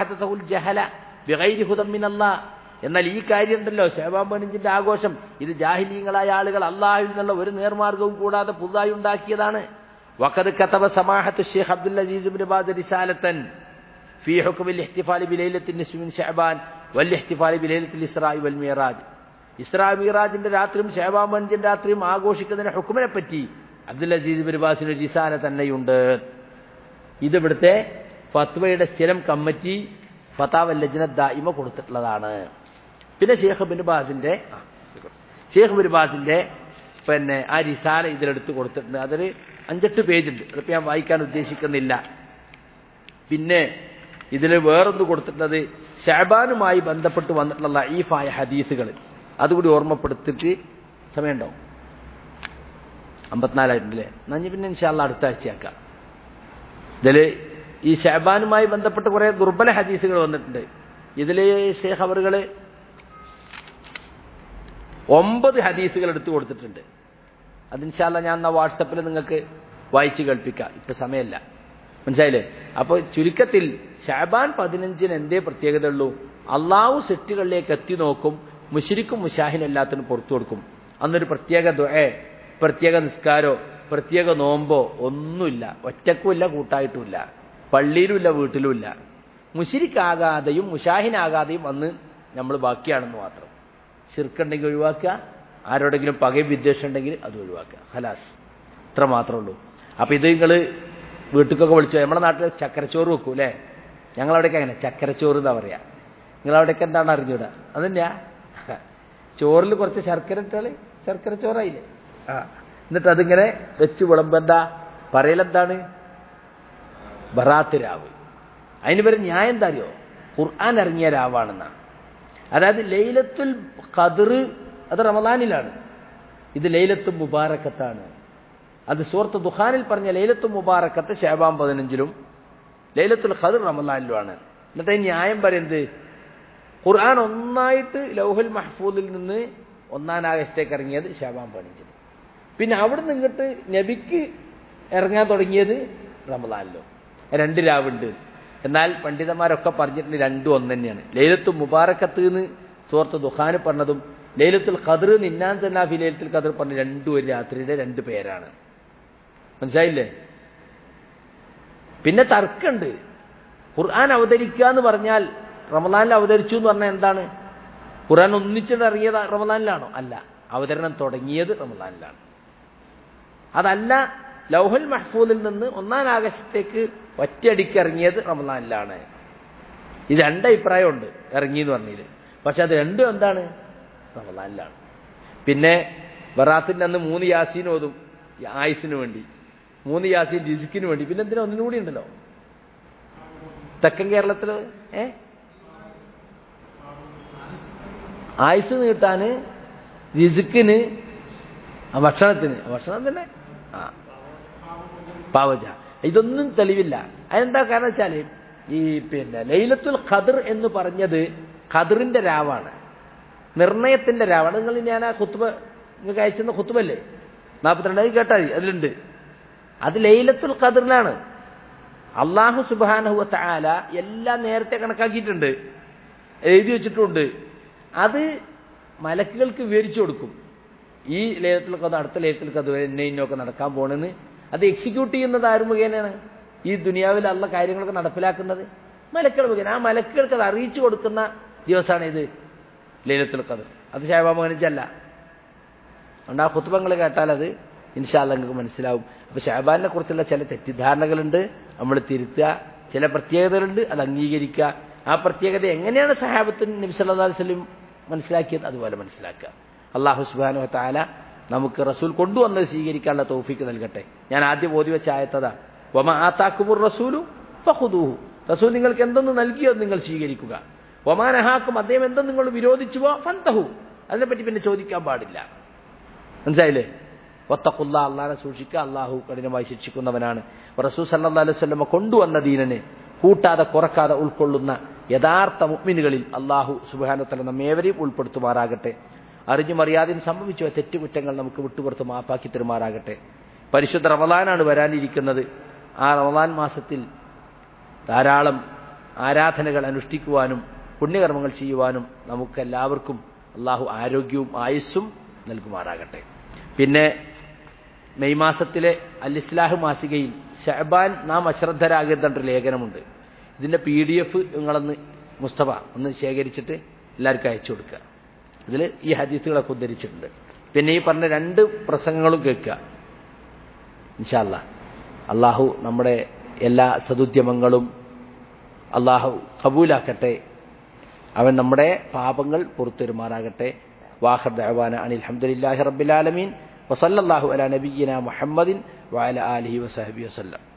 ജഹല ബിഗൈരി ഹുദം മിനല്ലാ എന്നാൽ ഈ കാര്യം ഉണ്ടല്ലോ ഷേബാൻ പതിനഞ്ചിന്റെ ആഘോഷം ഇത് ജാഹിലീങ്ങളായ ആളുകൾ അള്ളാഹുവിൽ നിന്നുള്ള ഒരു നേർമാർഗവും കൂടാതെ പുതുതായി ഉണ്ടാക്കിയതാണ് വഖദ് കതബ സമാഹത്ത് ഷെയ്ഖ് അബ്ദുൽ അസീസ് ഇബ്നു ബാദ് റിസാലത്തൻ ഫീ ഹുക്മിൽ ഇഹ്തിഫാലി ബിലൈലത്തിൻ നിസ്ഫി മിൻ ശഅബാൻ വൽ ഇഹ്തിഫാലി ബിലൈലത്തിൽ ഇസ്രായി വൽ മിറാജ് ഇസ്രാ മിറാജിന്റെ രാത്രിയും ഷേബാൻ പതിനഞ്ചിന്റെ രാത്രിയും ആഘോഷിക്കുന്നതിന്റെ ഹുക്മിനെ പറ്റി അബ്ദുൽ അസീസ് ഇബ്നു ബാസിന് റിസാല തന്നെയുണ്ട് ഇത് ഇവിടുത്തെ ഫത്വയുടെ സ്ഥിരം കമ്മിറ്റി ഫതാവ് ലജ്ന ദായിമ കൊടുത്തിട്ടുള്ളതാണ് പിന്നെ ഷേഖ് ബിൻ ബാസിന്റെ ഷേഖ് ബിൻ ബാസിന്റെ പിന്നെ ആ റിസാല ഇതിലെടുത്ത് കൊടുത്തിട്ടുണ്ട് അതൊരു അഞ്ചെട്ട് പേജുണ്ട് അതിപ്പോൾ ഞാൻ വായിക്കാൻ ഉദ്ദേശിക്കുന്നില്ല പിന്നെ ഇതിൽ വേറൊന്ന് കൊടുത്തിട്ടുള്ളത് ഷാബാനുമായി ബന്ധപ്പെട്ട് വന്നിട്ടുള്ള ലഈഫായ ഹദീസുകൾ അതുകൂടി ഓർമ്മപ്പെടുത്തിട്ട് സമയമുണ്ടോ അമ്പത്തിനാലായിട്ടുണ്ടല്ലേ നഞ്ഞ് പിന്നെ ഇൻഷാല്ല അടുത്ത ആഴ്ചയാക്കാം ഇതിൽ ഈ ഷാബാനുമായി ബന്ധപ്പെട്ട് കുറേ ദുർബല ഹദീസുകൾ വന്നിട്ടുണ്ട് ഇതിൽ ഷേഖ് അവറുകൾ ഒമ്പത് ഹദീസുകൾ എടുത്തു കൊടുത്തിട്ടുണ്ട് അതിൻഷാല്ല ഞാൻ എന്നാ വാട്സപ്പിൽ നിങ്ങൾക്ക് വായിച്ച് കേൾപ്പിക്കാം ഇപ്പൊ സമയമല്ല മനസ്സിലായില്ലേ അപ്പോൾ ചുരുക്കത്തിൽ ഷാബാൻ പതിനഞ്ചിന് എന്തേ പ്രത്യേകത ഉള്ളൂ അള്ളാഹു സെറ്റുകളിലേക്ക് എത്തി നോക്കും മുഷിരിക്കും മുഷാഹിനും എല്ലാത്തിനും പുറത്തു കൊടുക്കും അന്നൊരു പ്രത്യേക ദുആ പ്രത്യേക നിസ്കാരോ പ്രത്യേക നോമ്പോ ഒന്നുമില്ല ഒറ്റക്കുമില്ല കൂട്ടായിട്ടുമില്ല പള്ളിയിലുമില്ല വീട്ടിലുമില്ല മുഷിരിക്കാകാതെയും മുഷാഹിനാകാതെയും വന്ന് നമ്മൾ ബാക്കിയാണെന്ന് മാത്രം ശിർക്കുണ്ടെങ്കിൽ ഒഴിവാക്കുക ആരോടെങ്കിലും പകയും വിദ്വേഷം ഉണ്ടെങ്കിൽ അത് ഒഴിവാക്കുക ഹലാസ് ഇത്ര മാത്രമേ ഉള്ളൂ അപ്പം ഇത് നിങ്ങൾ വീട്ടിലൊക്കെ വിളിച്ചു നമ്മുടെ നാട്ടിൽ ചക്കരച്ചോറ് വെക്കൂ അല്ലേ ഞങ്ങളവിടേക്ക് അങ്ങനെ ചക്കരച്ചോറ് എന്നാ പറയാ നിങ്ങളവിടേക്ക് എന്താണ് അറിഞ്ഞൂടാ അതന്നെയാ ചോറിൽ കുറച്ച് ശർക്കര ഇട്ടാല് ശർക്കര ചോറായില്ലേ ആ എന്നിട്ട് അതിങ്ങനെ വെച്ച് വിളമ്പെന്താ പറയലെന്താണ് ബറാത്ത് രാവ് അതിന് പേര് ന്യായം എന്താ അറിയോ ഖുർആൻ ഇറങ്ങിയ രാവാണെന്നാണ് അതായത് ലൈലത്തുൽ ഖദർ അത് റമദാനിലാണ് ഇത് ലൈലത്തും മുബാറക്കത്താണ് അത് സൂറത്ത് ദുഖാനിൽ പറഞ്ഞ ലൈലത്തു മുബാറക്കത്ത് ഷേബാം പതിനഞ്ചിലും ലൈലത്തുൽ ഖദർ റമദാനിലുമാണ് എന്നിട്ട് ഈ ന്യായം പറയുന്നത് ഖുർആൻ ഒന്നായിട്ട് ലൗഹുൽ മഹ്ഫൂദിൽ നിന്ന് ഒന്നാം ആഗസ്റ്റേക്ക് ഇറങ്ങിയത് ഷേബാം പതിനഞ്ചിന് പിന്നെ അവിടുന്ന് ഇങ്ങോട്ട് നബിക്ക് ഇറങ്ങാൻ തുടങ്ങിയത് റമദാനിലും രണ്ട് രാവുണ്ട് എന്നാൽ പണ്ഡിതന്മാരൊക്കെ പറഞ്ഞിട്ടുണ്ട് രണ്ടും ഒന്ന് തന്നെയാണ് ലൈലത്തു മുബാറക്കത്ത് എന്ന് സുഹൃത്ത് ദുഖാന് പറഞ്ഞതും ലൈലത്തുൽ ഖദർ നിന്നാൻ തന്നാഫി ലൈലത്തുൽ ഖദർ പറഞ്ഞ രണ്ടും ഒരു രാത്രിയുടെ രണ്ട് പേരാണ് മനസ്സിലായില്ലേ പിന്നെ തർക്കമുണ്ട് ഖുർആൻ അവതരിക്കുക എന്ന് പറഞ്ഞാൽ റമദാനിൽ അവതരിച്ചു എന്ന് പറഞ്ഞാൽ എന്താണ് ഖുർആൻ ഒന്നിച്ചിട്ട് ഇറങ്ങിയത് റമദാനിലാണോ അല്ല അവതരണം തുടങ്ങിയത് റമദാനിലാണ് അതല്ല ലൗഹൽ മഹ്ഫൂദിൽ നിന്ന് ഒന്നാം ആകാശത്തേക്ക് ഒറ്റയടിക്ക് ഇറങ്ങിയത് റമദാനിലാണ് ഇത് രണ്ട് അഭിപ്രായമുണ്ട് ഇറങ്ങി എന്ന് പറഞ്ഞത് പക്ഷെ അത് രണ്ടും എന്താണ് റമദാനിലാണ് പിന്നെ ബറാത്തിന്റെ അന്ന് മൂന്ന് യാസീൻ ഓതും ആയുസിന് വേണ്ടി മൂന്ന് യാസീൻ രിസിക്കിന് വേണ്ടി പിന്നെ എന്തിനാ ഒന്നിനും കൂടി ഉണ്ടല്ലോ തെക്കൻ കേരളത്തിൽ ഏ ആയുസ് നീട്ടാൻ രിസുക്കിന് ഭക്ഷണത്തിന് ഭക്ഷണത്തിന് ആ പാവജ ഇതൊന്നും തെളിവില്ല അതെന്താ കാരണം വെച്ചാൽ ഈ പിന്നെ ലൈലത്തുൽ ഖദർ എന്ന് പറഞ്ഞത് ഖദറിന്റെ രാവാണ് നിർണയത്തിന്റെ രാവാണ് നിങ്ങൾ ഞാൻ ആ കുത്തുബ നിങ്ങൾക്ക് അയച്ചുന്ന കുത്തുബല്ലേ നാൽപ്പത്തിരണ്ട് കേട്ടാൽ മതി അതിലുണ്ട് അത് ലൈലത്തുൽ ഖദറിലാണ് അള്ളാഹു സുബാനഹുവത്ത ആല എല്ലാം നേരത്തെ കണക്കാക്കിയിട്ടുണ്ട് എഴുതി വെച്ചിട്ടുണ്ട് അത് മലക്കുകൾക്ക് വിവരിച്ചു കൊടുക്കും ഈ ലേലത്തിൽ കഥ അടുത്ത ലേലത്തിൽ കഥ എന്നെ ഇന്നൊക്കെ നടക്കാൻ പോണെന്ന് അത് എക്സിക്യൂട്ട് ചെയ്യുന്നത് ആര് മുഖേനയാണ് ഈ ദുനിയാവിൽ ഉള്ള കാര്യങ്ങളൊക്കെ നടപ്പിലാക്കുന്നത് മലക്കൾ മുഖേന ആ മലക്കുകൾക്ക് അത് അറിയിച്ചു കൊടുക്കുന്ന ദിവസമാണ് ഇത് ലൈലത്തുൽ ഖദർ അത് ഷാബാമോഹനിച്ചല്ല അതുകൊണ്ട് ആ കുത്തുബങ്ങൾ കേട്ടാൽ അത് ഇൻഷാല്ല നിങ്ങൾക്ക് മനസ്സിലാവും അപ്പോൾ ഷാബാനെ കുറിച്ചുള്ള ചില തെറ്റിദ്ധാരണകളുണ്ട് നമ്മൾ തിരുത്തുക ചില പ്രത്യേകതകളുണ്ട് അത് അംഗീകരിക്കുക ആ പ്രത്യേകത എങ്ങനെയാണ് സഹാബത്തിന് നബി സല്ലല്ലാഹു അലൈഹി വസല്ലം മനസ്സിലാക്കിയത് അതുപോലെ മനസ്സിലാക്കുക അള്ളാഹു സുബ്ഹാനഹു വതആല നമുക്ക് റസൂൽ കൊണ്ടുവന്നത് സ്വീകരിക്കാനുള്ള തൗഫീക്ക് നൽകട്ടെ ഞാൻ ആദ്യം ഓതി വെച്ച ആയത്തതാ വമ ആതാക്കുമുർ റസൂലു ഫഖുദൂഹു റസൂൽ നിങ്ങൾക്ക് എന്തൊന്ന് നൽകിയോ അത് നിങ്ങൾ സ്വീകരിക്കുക ഒമാനഹാക്കും അദ്ദേഹം എന്തോ നിങ്ങൾ വിരോധിച്ചുവോ ഫന്തഹു അതിനെപ്പറ്റി പിന്നെ ചോദിക്കാൻ പാടില്ല മനസ്സിലായില്ലേ ഒത്തക്കുള്ള അള്ളാഹിനെ സൂക്ഷിക്കുക അള്ളാഹു കഠിനമായി ശിക്ഷിക്കുന്നവനാണ് റസൂ സല്ലാ അലൈഹി സ്വലമ കൊണ്ടുവന്ന ദീനനെ കൂട്ടാതെ കുറക്കാതെ ഉൾക്കൊള്ളുന്ന യഥാർത്ഥ മുഗ്മിനുകളിൽ അള്ളാഹു സുബാനുത്തല നമ്മേവരെയും ഉൾപ്പെടുത്തുമാറാകട്ടെ അറിഞ്ഞും അറിയാതെയും സംഭവിച്ച തെറ്റുകുറ്റങ്ങൾ നമുക്ക് വിട്ടുപുറത്ത് മാപ്പാക്കി തരുമാറാകട്ടെ പരിശുദ്ധ റമദാനാണ് വരാനിരിക്കുന്നത് ആ റമദാൻ മാസത്തിൽ ധാരാളം ആരാധനകൾ അനുഷ്ഠിക്കുവാനും പുണ്യകർമ്മങ്ങൾ ചെയ്യുവാനും നമുക്കെല്ലാവർക്കും അള്ളാഹു ആരോഗ്യവും ആയുസ്സും നൽകുമാറാകട്ടെ പിന്നെ മെയ് മാസത്തിലെ അൽ ഇസ്ലാഹ് മാസികയിൽ ഷഹബാൻ നാം അശ്രദ്ധരാകരുതേണ്ട ലേഖനമുണ്ട് ഇതിൻ്റെ പി ഡി എഫ് നിങ്ങളൊന്ന് മുസ്തഫ ഒന്ന് ശേഖരിച്ചിട്ട് എല്ലാവർക്കും അയച്ചു കൊടുക്കുക ഇതിൽ ഈ ഹദീസുകളൊക്കെ ഉദ്ധരിച്ചിട്ടുണ്ട് പിന്നെ ഈ പറഞ്ഞ രണ്ട് പ്രസംഗങ്ങളും കേൾക്കുക ഇൻഷാല്ല അള്ളാഹു നമ്മുടെ എല്ലാ സതുദ്യമങ്ങളും അള്ളാഹു കബൂലാക്കട്ടെ അവൻ നമ്മുടെ പാപങ്ങൾ പുറത്തുവരുമാറാകട്ടെ വാഹർ ദഅവാന അനിൽ അൽഹംദുലില്ലാഹി റബ്ബിൽ ആലമീൻ വസല്ലല്ലാഹു അലാ നബിയ്യിന മുഹമ്മദിൻ വഅല ആലിഹി വസഹബിഹി വസല്ലം